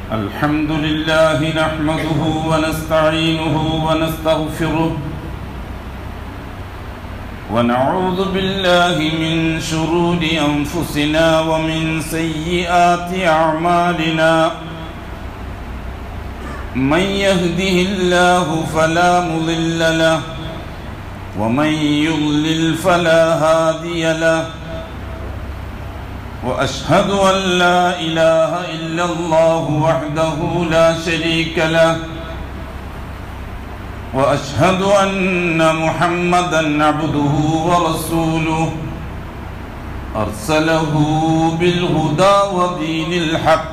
الحمد لله نحمده ونستعينه ونستغفره ونعوذ بالله من شرور أنفسنا ومن سيئات أعمالنا من يهده الله فلا مضل له ومن يضلل فلا هادي له واشهد ان لا اله الا الله وحده لا شريك له واشهد ان محمدا عبده ورسوله ارسله بالهدى ودين الحق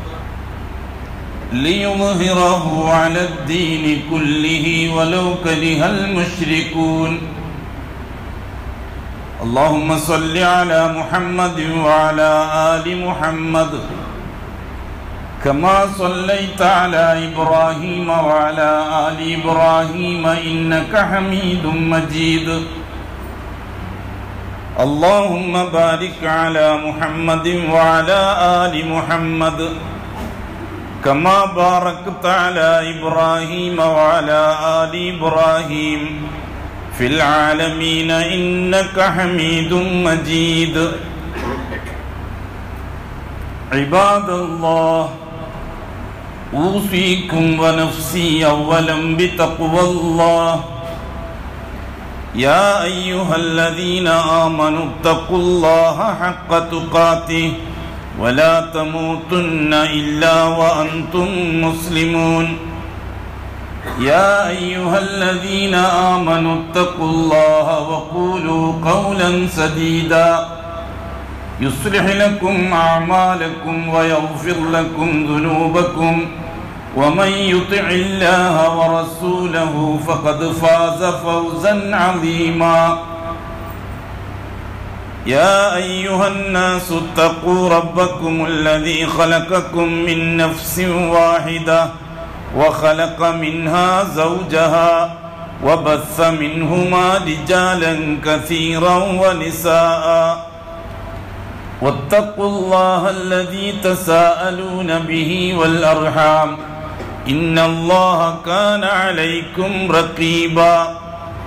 ليظهره على الدين كله ولو كره المشركون اللهم صل على محمد وعلى آل محمد كما صليت على إبراهيم وعلى آل إبراهيم إنك حميد مجيد اللهم بارك على محمد وعلى آل محمد كما باركت على إبراهيم وعلى آل إبراهيم في العالمين إنك حميد مجيد عباد الله أوصيكم ونفسي أولا بتقوى الله يا أيها الذين آمنوا اتقوا الله حق تقاته ولا تموتن إلا وأنتم مسلمون يا أيها الذين آمنوا اتقوا الله وقولوا قولا سديدا يصلح لكم أعمالكم ويغفر لكم ذنوبكم ومن يطع الله ورسوله فقد فاز فوزا عظيما يا أيها الناس اتقوا ربكم الذي خلقكم من نفس واحدة وخلق منها زوجها وبث منهما رجالا كثيرا ونساء واتقوا الله الذي تساءلون به والأرحام إن الله كان عليكم رقيبا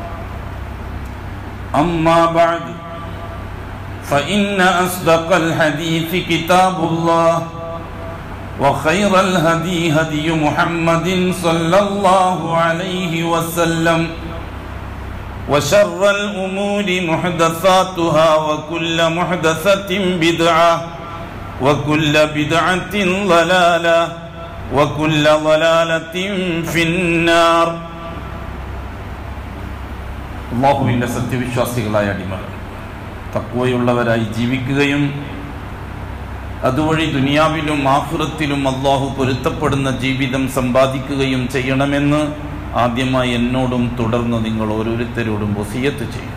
أما بعد فإن أصدق الحديث كتاب الله وخير الهدي هدي محمد صلى الله عليه وسلم وشر الأمور محدثاتها وكل محدثة بدعة وكل بدعة ضلالة وكل ضلالة في النار അള്ളാഹുവിൻ്റെ സത്യവിശ്വാസികളായ അടിമകൾ തക്വയുള്ളവരായി ജീവിക്കുകയും അതുവഴി ദുനിയാവിലും ആഹുറത്തിലും അള്ളാഹു പൊരുത്തപ്പെടുന്ന ജീവിതം സമ്പാദിക്കുകയും ചെയ്യണമെന്ന് ആദ്യമായി എന്നോടും തുടർന്ന് നിങ്ങൾ ഓരോരുത്തരോടും വസിയത്ത് ചെയ്യും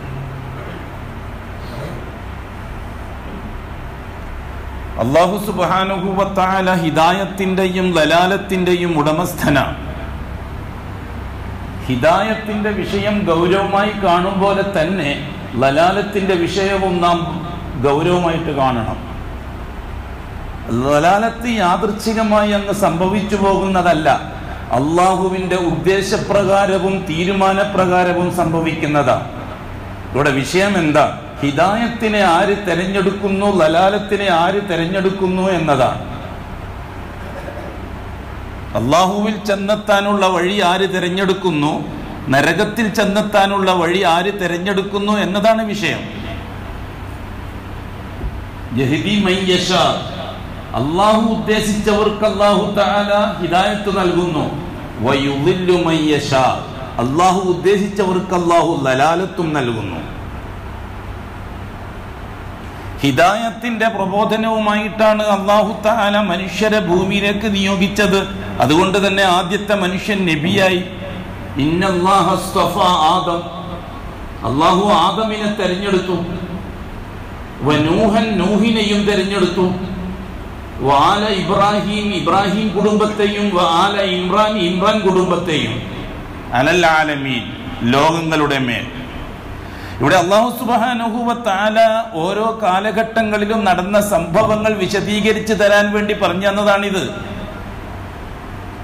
അള്ളാഹു സുബാനുഭൂവത്തായ ഹിദായത്തിൻ്റെയും ലലാലത്തിൻ്റെയും ഉടമസ്ഥനാണ് ഹിദായത്തിന്റെ വിഷയം ഗൗരവമായി കാണും പോലെ തന്നെ ലലാലത്തിന്റെ വിഷയവും നാം ഗൗരവമായിട്ട് കാണണം ലലാലത്ത് യാദൃച്ഛികമായി അങ്ങ് സംഭവിച്ചു പോകുന്നതല്ല അള്ളാഹുവിന്റെ ഉദ്ദേശപ്രകാരവും തീരുമാനപ്രകാരവും സംഭവിക്കുന്നതാണ് ഇവിടെ വിഷയം എന്താ ഹിദായത്തിനെ ആര് തെരഞ്ഞെടുക്കുന്നു ലലാലത്തിനെ ആര് തെരഞ്ഞെടുക്കുന്നു എന്നതാണ് അള്ളാഹുവിൽ ചെന്നെത്താനുള്ള വഴി ആര് തിരഞ്ഞെടുക്കുന്നു നരകത്തിൽ ചെന്നെത്താനുള്ള വഴി ആര് തിരഞ്ഞെടുക്കുന്നു എന്നതാണ് വിഷയം അള്ളാഹു ഉദ്ദേശിച്ചവർക്ക് അള്ളാഹു താല ഹിദായത്ത് നൽകുന്നു അള്ളാഹു ഉദ്ദേശിച്ചവർക്ക് അള്ളാഹു ലലാലത്തും നൽകുന്നു ഹിദായത്തിന്റെ പ്രബോധനവുമായിട്ടാണ് അള്ളാഹു താല മനുഷ്യരെ ഭൂമിയിലേക്ക് നിയോഗിച്ചത് അതുകൊണ്ട് തന്നെ ആദ്യത്തെ മനുഷ്യൻ നബിയായി ആദം അള്ളാഹു ആദമിനെ തെരഞ്ഞെടുത്തു നൂഹൻ നൂഹിനെയും തെരഞ്ഞെടുത്തു വാല ഇബ്രാഹിം ഇബ്രാഹിം കുടുംബത്തെയും വാല ഇമ്രാൻ ഇമ്രാൻ കുടുംബത്തെയും അലൽ ആലമീൻ ലോകങ്ങളുടെ മേൽ ഇവിടെ അള്ളാഹു സുബാനുഹുവത്താല ഓരോ കാലഘട്ടങ്ങളിലും നടന്ന സംഭവങ്ങൾ വിശദീകരിച്ച് തരാൻ വേണ്ടി പറഞ്ഞു തന്നതാണിത്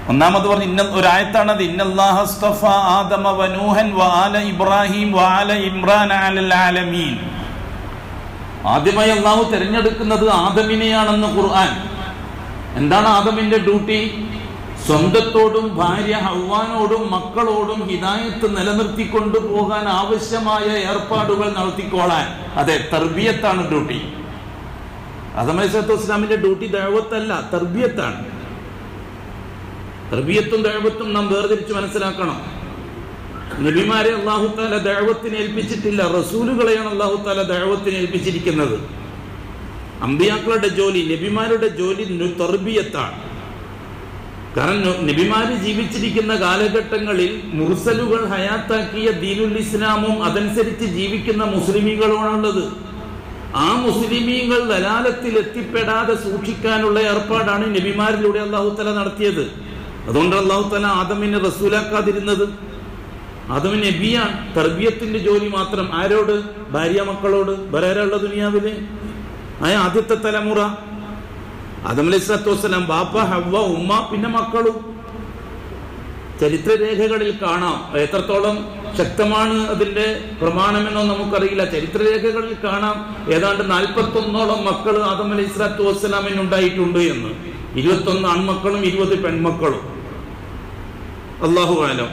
ഒന്നാമത് പറഞ്ഞ ഇന്ന ഒരായത്താണത് ഇന്നല്ലാഹസ്തഫ ആദമ വനൂഹൻ വാല ഇബ്രാഹിം വാല ഇമ്രാൻ അലൽ ആലമീൻ ആദ്യമായി അള്ളാഹു തിരഞ്ഞെടുക്കുന്നത് ആദമിനെയാണെന്ന് ഖുർആൻ എന്താണ് ആദമിന്റെ ഡ്യൂട്ടി സ്വന്തത്തോടും ഭാര്യ ഹൗവാനോടും മക്കളോടും ഹിദായത്ത് നിലനിർത്തിക്കൊണ്ടു പോകാൻ ആവശ്യമായ ഏർപ്പാടുകൾ നടത്തിക്കോളാൻ അതെ തർബിയത്താണ് ഡ്യൂട്ടി ആദമലൈസത്തു ഇസ്ലാമിന്റെ ഡ്യൂട്ടി ദഴവത്തല്ല തർബിയത്താണ് തർബിയത്തും ദഴവത്തും നാം വേർതിരിച്ച് മനസ്സിലാക്കണം നബിമാരെ അള്ളാഹുത്താല ദഴവത്തിന് ഏൽപ്പിച്ചിട്ടില്ല റസൂലുകളെയാണ് അള്ളാഹുത്താല ദഴവത്തിന് ഏൽപ്പിച്ചിരിക്കുന്നത് അമ്പിയാക്കളുടെ ജോലി നബിമാരുടെ ജോലി നു- തർബിയത്താണ് കാരണം നു- നബിമാര് ജീവിച്ചിരിക്കുന്ന കാലഘട്ടങ്ങളിൽ മുർസലുകൾ ഹയാത്താക്കിയ ദീനുൽ ഇസ്ലാമും അതനുസരിച്ച് ജീവിക്കുന്ന മുസ്ലിമീങ്ങളുമാണുള്ളത് ആ മുസ്ലിമീങ്ങൾ ദലാലത്തിൽ എത്തിപ്പെടാതെ സൂക്ഷിക്കാനുള്ള ഏർപ്പാടാണ് നബിമാരിലൂടെ അള്ളാഹുത്തല നടത്തിയത് അതുകൊണ്ട് അള്ളാഹുത്തല ആദമിനെ റസൂലാക്കാതിരുന്നത് ആദമിന് നബിയാണ് തർബിയത്തിന്റെ ജോലി മാത്രം ആരോട് ഭാര്യ മക്കളോട് വരാനുള്ള ദുനിയാവില് ആ ആദ്യത്തെ തലമുറ ആദം അലൈഹി സ്വലാത്തു വസ്സലാം ബാപ്പ ഹവ്വ ഉമ്മ പിന്നെ മക്കളും ചരിത്രരേഖകളിൽ കാണാം എത്രത്തോളം ശക്തമാണ് അതിന്റെ പ്രമാണമെന്നോ നമുക്കറിയില്ല ചരിത്രരേഖകളിൽ കാണാം ഏതാണ്ട് നാൽപ്പത്തൊന്നോളം മക്കൾ ആദം അലൈഹി സ്വലാത്തു വസ്സലാമിന് ഉണ്ടായിട്ടുണ്ട് എന്ന് ഇരുപത്തൊന്ന് ആൺമക്കളും ഇരുപത് പെൺമക്കളും അള്ളാഹു ആലം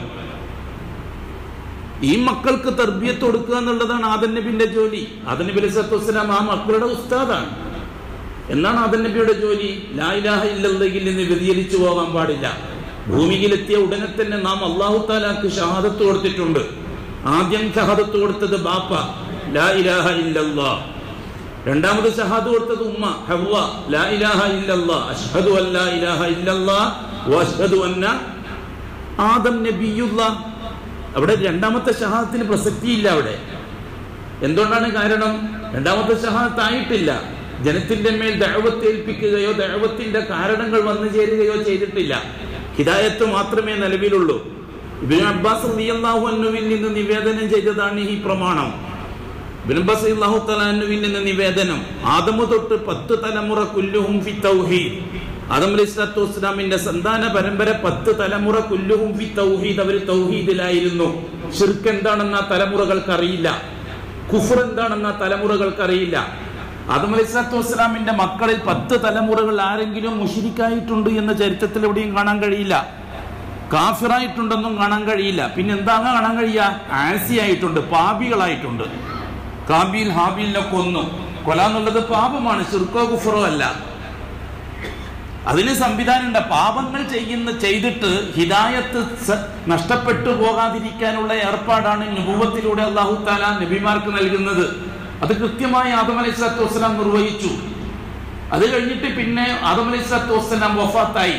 ഈ മക്കൾക്ക് തർബിയത്ത് കൊടുക്കുക എന്നുള്ളതാണ് ആദൻ നബിന്റെ ജോലി ആദൻ നബി അലൈഹി സ്വലാത്തു വസ്സലാം ആ മക്കളുടെ ഉസ്താദാണ് എന്നാണ് ആദൻ നബിയുടെ ജോലി ലായിലാഹ ഇല്ലല്ലെങ്കിൽ നിന്ന് വ്യതിചലിച്ചു പോകാൻ പാടില്ല ഭൂമിയിലെത്തിയ ഉടനെ തന്നെ നാം അള്ളാഹു താലാക്ക് ഷഹാദത്ത് കൊടുത്തിട്ടുണ്ട് ആദ്യം ഷഹാദത്ത് കൊടുത്തത് ബാപ്പ ലാ ഇലാഹ ഇല്ലല്ലാ രണ്ടാമത് ഷഹാദ് കൊടുത്തത് ഉമ്മ ഹവ്വ ലാ ഇലാഹ ഇല്ലല്ലാ അഷ്ഹദു അല്ലാ ഇലാഹ ഇല്ലല്ലാ വഅഷ്ഹദു അന്ന ആദം നബിയുള്ള അവിടെ രണ്ടാമത്തെ ഷഹാദത്തിന് പ്രസക്തിയില്ല അവിടെ എന്തുകൊണ്ടാണ് കാരണം രണ്ടാമത്തെ ഷഹാദത്ത് ആയിട്ടില്ല ജനത്തിന്റെ മേൽ ദഴവത്ത് ഏൽപ്പിക്കുകയോ ദഴവത്തിന്റെ കാരണങ്ങൾ വന്നു ചേരുകയോ ചെയ്തിട്ടില്ല ഹിദായത്ത് മാത്രമേ നിലവിലുള്ളൂ ഇബിൻ അബ്ബാസ് റളിയല്ലാഹു അൻഹുവിൽ നിന്ന് നിവേദനം ചെയ്തതാണ് ഈ പ്രമാണം ഇബ്നു അബ്ബാസ് റളിയല്ലാഹു തആല അൻഹുവിൽ നിന്ന് നിവേദനം ആദമു തൊട്ട് പത്ത് തലമുറ കുല്ലുഹും ഫി തൗഹീദ് ആദം അലൈഹി സ്വലാത്തു വസ്സലാമിന്റെ സന്താന പരമ്പര പത്ത് തലമുറ കുല്ലുഹും ഫി തൗഹീദ് അവർ തൗഹീദിലായിരുന്നു ഷിർക്ക് എന്താണെന്ന് ആ തലമുറകൾക്ക് അറിയില്ല കുഫർ എന്താണെന്ന് ആ തലമുറകൾക്ക് അറിയില്ല ആദം അലൈഹി സ്വലാത്തു വസ്സലാമിന്റെ മക്കളിൽ പത്ത് തലമുറകൾ ആരെങ്കിലും മുഷിരിക്കായിട്ടുണ്ട് എന്ന ചരിത്രത്തിൽ എവിടെയും കാണാൻ കഴിയില്ല കാഫിറായിട്ടുണ്ടെന്നും കാണാൻ കഴിയില്ല പിന്നെ എന്താണ് കാണാൻ കഴിയുക ആസിയായിട്ടുണ്ട് പാപികളായിട്ടുണ്ട് കാബീൽ ഹാബീലിനെ കൊന്നു കൊല എന്നുള്ളത് പാപമാണ് ശിർക്കോ കുഫറോ അല്ല അതിന് സംവിധാനമുണ്ട് പാപങ്ങൾ ചെയ്യുന്ന ചെയ്തിട്ട് ഹിദായത്ത് സ- നഷ്ടപ്പെട്ടു പോകാതിരിക്കാനുള്ള ഏർപ്പാടാണ് നുപൂവത്തിലൂടെ അള്ളാഹു താല നബിമാർക്ക് നൽകുന്നത് അത് കൃത്യമായി ആദം അലൈഹി സ്വലാത്തു വസ്സലാം നിർവഹിച്ചു അത് കഴിഞ്ഞിട്ട് പിന്നെ ആദം അലൈഹി സ്വലാത്തു വസ്സലാം വഫാത്തായി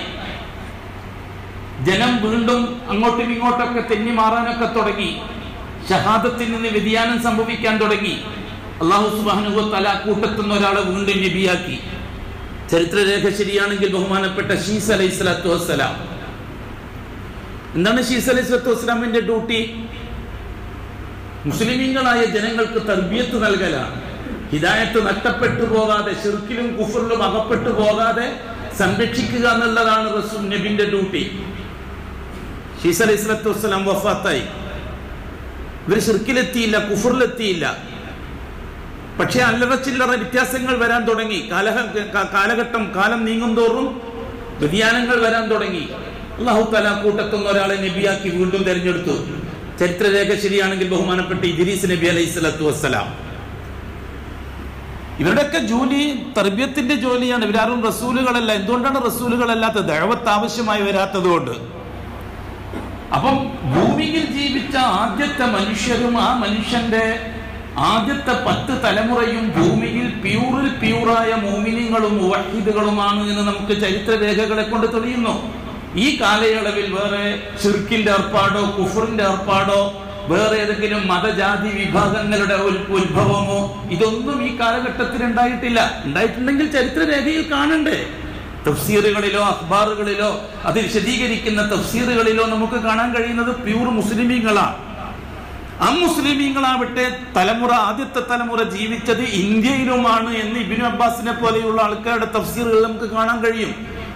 ജനം വീണ്ടും അങ്ങോട്ടും ഇങ്ങോട്ടൊക്കെ തെന്നി മാറാനൊക്കെ തുടങ്ങി ഷഹാദത്തിൽ നിന്ന് വ്യതിയാനം സംഭവിക്കാൻ തുടങ്ങി അള്ളാഹു സുബാനുഹു തല കൂട്ടത്തുന്ന ഒരാളെ വീണ്ടും നബിയാക്കി ചരിത്രരേഖ ശരിയാണെങ്കിൽ ബഹുമാനപ്പെട്ട ഷീസ് അലൈഹി സ്വലാത്തു വസ്സലാം എന്താണ് ഷീസ് അലൈഹി സ്വലാത്തു വസ്സലാമിന്റെ ഡ്യൂട്ടി മുസ്ലിമീങ്ങളായ ജനങ്ങൾക്ക് തർബിയത്ത് നൽകലാണ് ഹിദായത്ത് നഷ്ടപ്പെട്ടു പോകാതെ ഷിർക്കിലും കുഫറിലും അകപ്പെട്ടു പോകാതെ സംരക്ഷിക്കുക എന്നുള്ളതാണ് റസൂൽ നബിന്റെ ഡ്യൂട്ടി ഷീസ് അലൈഹി സ്വലാത്തു വസ്സലാം വഫാത്തായി ഇവർ ഷിർക്കിലെത്തിയില്ല കുഫറിലെത്തിയില്ല പക്ഷേ അല്ലറ ചില്ലറ വ്യത്യാസങ്ങൾ വരാൻ തുടങ്ങി കാലഹ ക- കാലഘട്ടം കാലം നീങ്ങും തോറും വ്യതിയാനങ്ങൾ വരാൻ തുടങ്ങി അള്ളാഹു തല കൂട്ടത്തുന്ന ഒരാളെ നബിയാക്കി വീണ്ടും തെരഞ്ഞെടുത്തു ചരിത്രരേഖ ശരിയാണെങ്കിൽ ബഹുമാനപ്പെട്ട ഇദ്രീസ് നബി അലൈഹി സ്വലാത്തു വസ്സലാം ഇവരുടെയൊക്കെ ജോലി തർബിയത്തിന്റെ ജോലിയാണ് ഇവരാരും റസൂലുകളല്ല എന്തുകൊണ്ടാണ് റസൂലുകളല്ലാത്തത് ദഴവത്ത് ആവശ്യമായി വരാത്തത് കൊണ്ട് അപ്പം ഭൂമിയിൽ ജീവിച്ച ആദ്യത്തെ മനുഷ്യരും ആ മനുഷ്യന്റെ ആദ്യത്തെ പത്ത് തലമുറയും ഭൂമിയിൽ പ്യൂറിൽ പ്യൂറായ മോമിനിങ്ങളും വഹീദുകളുമാണ് എന്ന് നമുക്ക് ചരിത്രരേഖകളെ കൊണ്ട് തെളിയുന്നു ഈ കാലയളവിൽ വേറെ ഷിർക്കിന്റെ ഏർപ്പാടോ കുഫറിന്റെ ഏർപ്പാടോ വേറെ ഏതെങ്കിലും മതജാതി വിഭാഗങ്ങളുടെ ഉൽ- ഉത്ഭവമോ ഇതൊന്നും ഈ കാലഘട്ടത്തിൽ ഉണ്ടായിട്ടില്ല ഉണ്ടായിട്ടുണ്ടെങ്കിൽ ചരിത്രരേഖയിൽ കാണണ്ടേ തഫ്സീറുകളിലോ അഖ്ബാറുകളിലോ അത് വിശദീകരിക്കുന്ന തഫ്സീറുകളിലോ നമുക്ക് കാണാൻ കഴിയുന്നത് പ്യൂർ മുസ്ലിമീങ്ങളാണ് ആ മുസ്ലിമീങ്ങളാവട്ടെ തലമുറ ആദ്യത്തെ തലമുറ ജീവിച്ചത് ഇന്ത്യയിലുമാണ് എന്ന് ഇബിനു അബ്ബാസിനെ പോലെയുള്ള ആൾക്കാരുടെ തഫ്സീറുകൾ നമുക്ക് കാണാൻ കഴിയും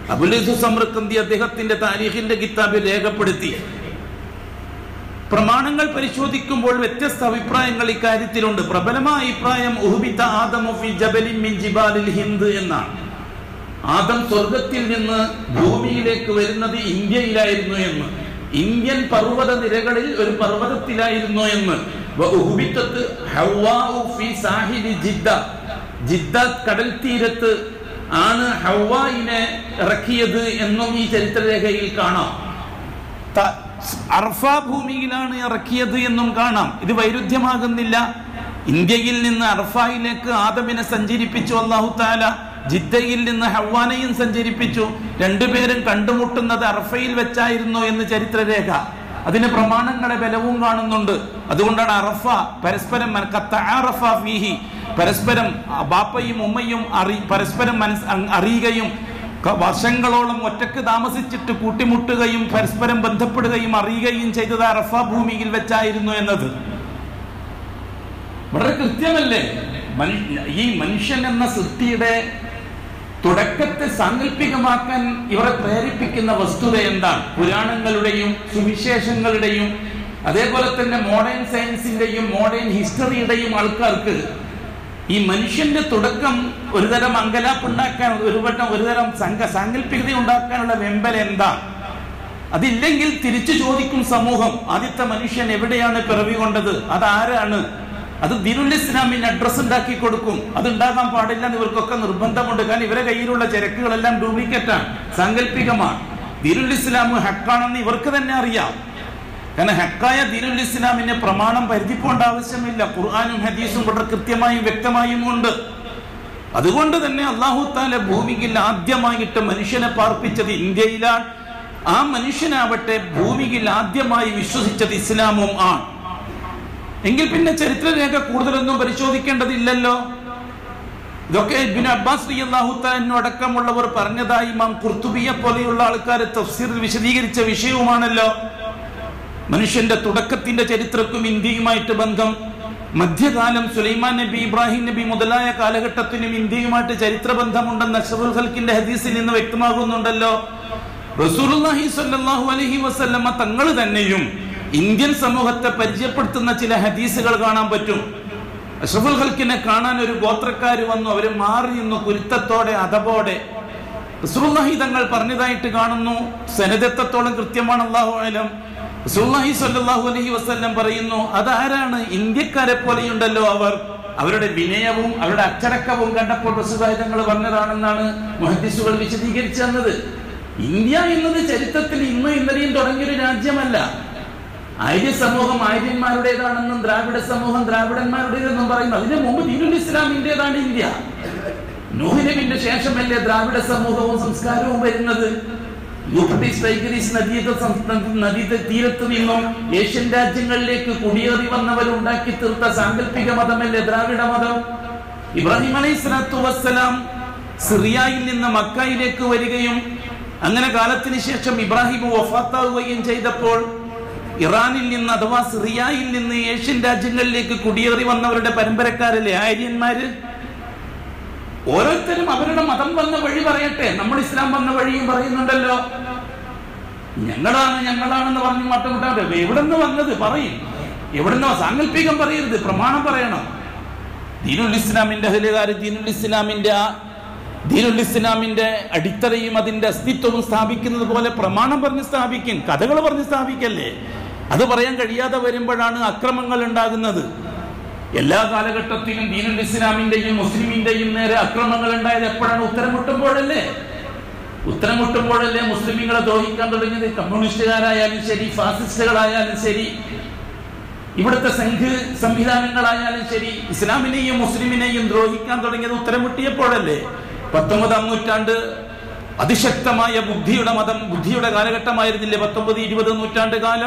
അബുലിസു സമൃക്കന്തി അദ്ദേഹത്തിന്റെ താരീഖിന്റെ കിതാബിൽ രേഖപ്പെടുത്തി പ്രമാണങ്ങൾ പരിശോധിക്കുമ്പോൾ വ്യത്യസ്ത അഭിപ്രായങ്ങൾ ഇക്കാര്യത്തിലുണ്ട് പ്രബലമായ അഭിപ്രായം ഉഹുബിത്ത ആദമു ഫി ജബലിൻ മിൻ ജിബാലിൽ ഹിന്ദ് എന്നാണ് ആദം സ്വർഗത്തിൽ നിന്ന് ഭൂമിയിലേക്ക് വരുന്നത് ഇന്ത്യയിലായിരുന്നു എന്ന് ഇന്ത്യൻ പർവ്വത നിരകളിൽ ഒരു പർവ്വതത്തിലായിരുന്നു എന്ന് വ ഉഹ്ബിത്തത്ത് ഹവ്വാഉ ഫി സാഹിലി ജിദ്ദ ജിദ്ദ കടൽ തീരത്ത് ആണ് ഹവ്വായിനെ ഇറക്കിയത് എന്നും ഈ ചരിത്രരേഖയിൽ കാണാം ത- അർഫ ഭൂമിയിലാണ് ഇറക്കിയത് എന്നും കാണാം ഇത് വൈരുദ്ധ്യമാകുന്നില്ല ഇന്ത്യയിൽ നിന്ന് അർഫായിലേക്ക് ആദമിനെ സഞ്ചരിപ്പിച്ചു അള്ളാഹു താല ജിദ്ദയിൽ നിന്ന് ഹവാനയും സഞ്ചരിപ്പിച്ചു രണ്ടുപേരും കണ്ടുമുട്ടുന്നത് അർഫയിൽ വെച്ചായിരുന്നു എന്ന് ചരിത്രരേഖ അതിന് പ്രമാണങ്ങളെ ബലവും കാണുന്നുണ്ട് അതുകൊണ്ടാണ് അറഫ പരസ്പരം മന- കത്തഅറഫ ഫീഹി പരസ്പരം ബാപ്പയും ഉമ്മയും അറി പരസ്പരം മനസ് അ- അറിയുകയും ക- വർഷങ്ങളോളം ഒറ്റക്ക് താമസിച്ചിട്ട് കൂട്ടിമുട്ടുകയും പരസ്പരം ബന്ധപ്പെടുകയും അറിയുകയും ചെയ്തത് അറഫ ഭൂമിയിൽ വെച്ചായിരുന്നു എന്നത് വളരെ കൃത്യമല്ലേ മനു- ഈ മനുഷ്യൻ എന്ന സൃഷ്ടിയുടെ തുടക്കത്തെ സാങ്കല്പികമാക്കാൻ ഇവരെ പ്രേരിപ്പിക്കുന്ന വസ്തുത എന്താണ് പുരാണങ്ങളുടെയും സുവിശേഷങ്ങളുടെയും അതേപോലെ തന്നെ മോഡേൺ സയൻസിന്റെയും മോഡേൺ ഹിസ്റ്ററിയുടെയും ആൾക്കാർക്ക് ഈ മനുഷ്യന്റെ തുടക്കം ഒരുതരം അങ്കലാപ്പുണ്ടാക്കാൻ ഒരു വട്ടം ഒരുതരം സംഘ സാങ്കല്പികത ഉണ്ടാക്കാനുള്ള വെമ്പൽ എന്താ അതില്ലെങ്കിൽ തിരിച്ചു ചോദിക്കും സമൂഹം ആദ്യത്തെ മനുഷ്യൻ എവിടെയാണ് പിറവി കൊണ്ടത് അതാരാണ് അത് ദീനുൽ ഇസ്ലാമിന് അഡ്രസ് ഉണ്ടാക്കി കൊടുക്കും അത് ഉണ്ടാകാൻ പാടില്ല എന്ന് ഇവർക്കൊക്കെ നിർബന്ധമുണ്ട് കാരണം ഇവരെ കയ്യിലുള്ള ചരക്കുകളെല്ലാം ഡ്യൂപ്ലിക്കേറ്റാണ് സാങ്കല്പികമാണ് ദീനുൽ ഇസ്ലാം ഹക്കാണെന്ന് ഇവർക്ക് തന്നെ അറിയാം കാരണം ഹക്കായ ദീനുൽ ഇസ്ലാമിന് പ്രമാണം പരിധിപ്പോണ്ട ആവശ്യമില്ല ഖുർആാനും ഹദീസും വളരെ കൃത്യമായും വ്യക്തമായും ഉണ്ട് അതുകൊണ്ട് തന്നെ അള്ളാഹു താല ഭൂമിയിൽ ആദ്യമായിട്ട് മനുഷ്യനെ പാർപ്പിച്ചത് ഇന്ത്യയിലാണ് ആ മനുഷ്യനാവട്ടെ ഭൂമിയിൽ ആദ്യമായി വിശ്വസിച്ചത് ഇസ്ലാമും ആണ് എങ്കിൽ പിന്നെ ചരിത്രരേഖ കൂടുതലൊന്നും പരിശോധിക്കേണ്ടതില്ലല്ലോ ഇതൊക്കെ ഇബ്നു അബ്ബാസ് റളിയല്ലാഹു തആല അടക്കമുള്ളവർ പറഞ്ഞതായി ഇമാം ഖുർത്തുബിയെ പോലെയുള്ള ആൾക്കാർ തഫ്സീറിൽ വിശദീകരിച്ച വിഷയവുമാണല്ലോ മനുഷ്യന്റെ തുടക്കത്തിന്റെ ചരിത്രക്കും ഇന്ത്യയുമായിട്ട് ബന്ധം മധ്യകാലം സുലൈമാൻ നബി ഇബ്രാഹിം നബി മുതലായ കാലഘട്ടത്തിനും ഇന്ത്യയുമായിട്ട് ചരിത്ര ബന്ധമുണ്ടെന്ന് അഷറുൽ ഹൽക്കിന്റെ ഹദീസിൽ നിന്ന് വ്യക്തമാകുന്നുണ്ടല്ലോ റസൂലുള്ളാഹി സ്വല്ലല്ലാഹു അലൈഹി വസല്ലമ തങ്ങൾ തന്നെയും ഇന്ത്യൻ സമൂഹത്തെ പരിചയപ്പെടുത്തുന്ന ചില ഹദീസുകൾ കാണാൻ പറ്റും അഷറഫുൽ ഹൽക്കിനെ കാണാൻ ഒരു ഗോത്രക്കാര് വന്നു അവര് മാറി നിന്നു കുരുത്തത്തോടെ അതപോടെ റസൂലുള്ളാഹി തങ്ങൾ പറഞ്ഞതായിട്ട് കാണുന്നു സനദത്വത്തോളം കൃത്യമാണ് അള്ളാഹു ആലം റസൂലുള്ളാഹി സ്വല്ലല്ലാഹു അലൈഹി വസല്ലം പറയുന്നു അതാരാണ് ഇന്ത്യക്കാരെ പോലെയുണ്ടല്ലോ അവർ അവരുടെ വിനയവും അവരുടെ അച്ചടക്കവും കണ്ടപ്പോൾ റസൂലുള്ളാഹി തങ്ങൾ പറഞ്ഞതാണെന്നാണ് മുഹദ്ദിസുകൾ വിശദീകരിച്ചു തന്നത് ഇന്ത്യ എന്നത് ചരിത്രത്തിൽ ഇന്നും ഇന്നലെയും തുടങ്ങിയൊരു രാജ്യമല്ല ആര്യ സമൂഹം ആര്യന്മാരുടേതാണെന്നും ദ്രാവിഡ സമൂഹം ദ്രാവിഡന്മാരുടേതെന്നും പറയുന്നു അതിന് മുമ്പ് ദീനുൽ ഇസ്ലാമിന്റേതാണ് ഇന്ത്യ നൂഹിനബിന്റെ ശേഷമല്ലേ ദ്രാവിഡ സമൂഹവും സംസ്കാരവും വരുന്നത് യൂഫ്രട്ടീസ് ടൈഗ്രീസ് നദീത നദീത തീരത്ത് നിന്നും ഏഷ്യൻ രാജ്യങ്ങളിലേക്ക് കുടിയേറി വന്നവർ ഉണ്ടാക്കി തീർത്ത സാങ്കല്പിക മതമല്ലേ ദ്രാവിഡ മതം ഇബ്രാഹിം അലൈഹി സ്വലാത്തു വസ്സലാം സിറിയയിൽ നിന്ന് മക്കയിലേക്ക് വരികയും അങ്ങനെ കാലത്തിന് ശേഷം ഇബ്രാഹിം വഫാത്താവുകയും ചെയ്തപ്പോൾ ഇറാനിൽ നിന്ന് അഥവാ സിറിയയിൽ നിന്ന് ഏഷ്യൻ രാജ്യങ്ങളിലേക്ക് കുടിയേറി വന്നവരുടെ പരമ്പരക്കാരല്ലേ ആര്യന്മാര് ഓരോരുത്തരും അവരുടെ മതം വന്ന വഴി പറയട്ടെ നമ്മൾ ഇസ്ലാം വന്ന വഴിയും പറയുന്നുണ്ടല്ലോ ഞങ്ങളാണ് ഞങ്ങളാണെന്ന് പറഞ്ഞു മട്ടുമുട്ടാതെ എവിടെ നിന്ന് വന്നത് പറയും എവിടുന്നോ സാങ്കല്പികം പറയരുത് പ്രമാണം പറയണം ദീനുൽ ഇസ്ലാമിന്റെ അഹലുകാര് ദീനുൽ ഇസ്ലാമിന്റെ ആ ദീനുൽ ഇസ്ലാമിന്റെ അടിത്തറയും അതിന്റെ അസ്തിത്വവും സ്ഥാപിക്കുന്നത് പോലെ പ്രമാണം പറഞ്ഞ് സ്ഥാപിക്കും കഥകൾ പറഞ്ഞ് സ്ഥാപിക്കല്ലേ അത് പറയാൻ കഴിയാതെ വരുമ്പോഴാണ് അക്രമങ്ങൾ ഉണ്ടാകുന്നത് എല്ലാ കാലഘട്ടത്തിലും ദീനുൽ ഇസ്ലാമിന്റെയും മുസ്ലിമിന്റെയും നേരെ അക്രമങ്ങൾ ഉണ്ടായത് എപ്പോഴാണ് ഉത്തരം മുട്ടുമ്പോഴല്ലേ ഉത്തരം മുട്ടുമ്പോഴല്ലേ മുസ്ലിമിങ്ങളെ ദ്രോഹിക്കാൻ തുടങ്ങിയത് കമ്മ്യൂണിസ്റ്റുകാരായാലും ശരി ഫാസിസ്റ്റുകളായാലും ശരി ഇവിടുത്തെ സംഘ് സംവിധാനങ്ങളായാലും ശരി ഇസ്ലാമിനെയും മുസ്ലിമിനെയും ദ്രോഹിക്കാൻ തുടങ്ങിയത് ഉത്തരം മുട്ടിയപ്പോഴല്ലേ പത്തൊമ്പതാം നൂറ്റാണ്ട് അതിശക്തമായ ബുദ്ധിയുടെ മതം ബുദ്ധിയുടെ കാലഘട്ടമായിരുന്നില്ലേ പത്തൊമ്പത് ഇരുപത് നൂറ്റാണ്ട് കാലം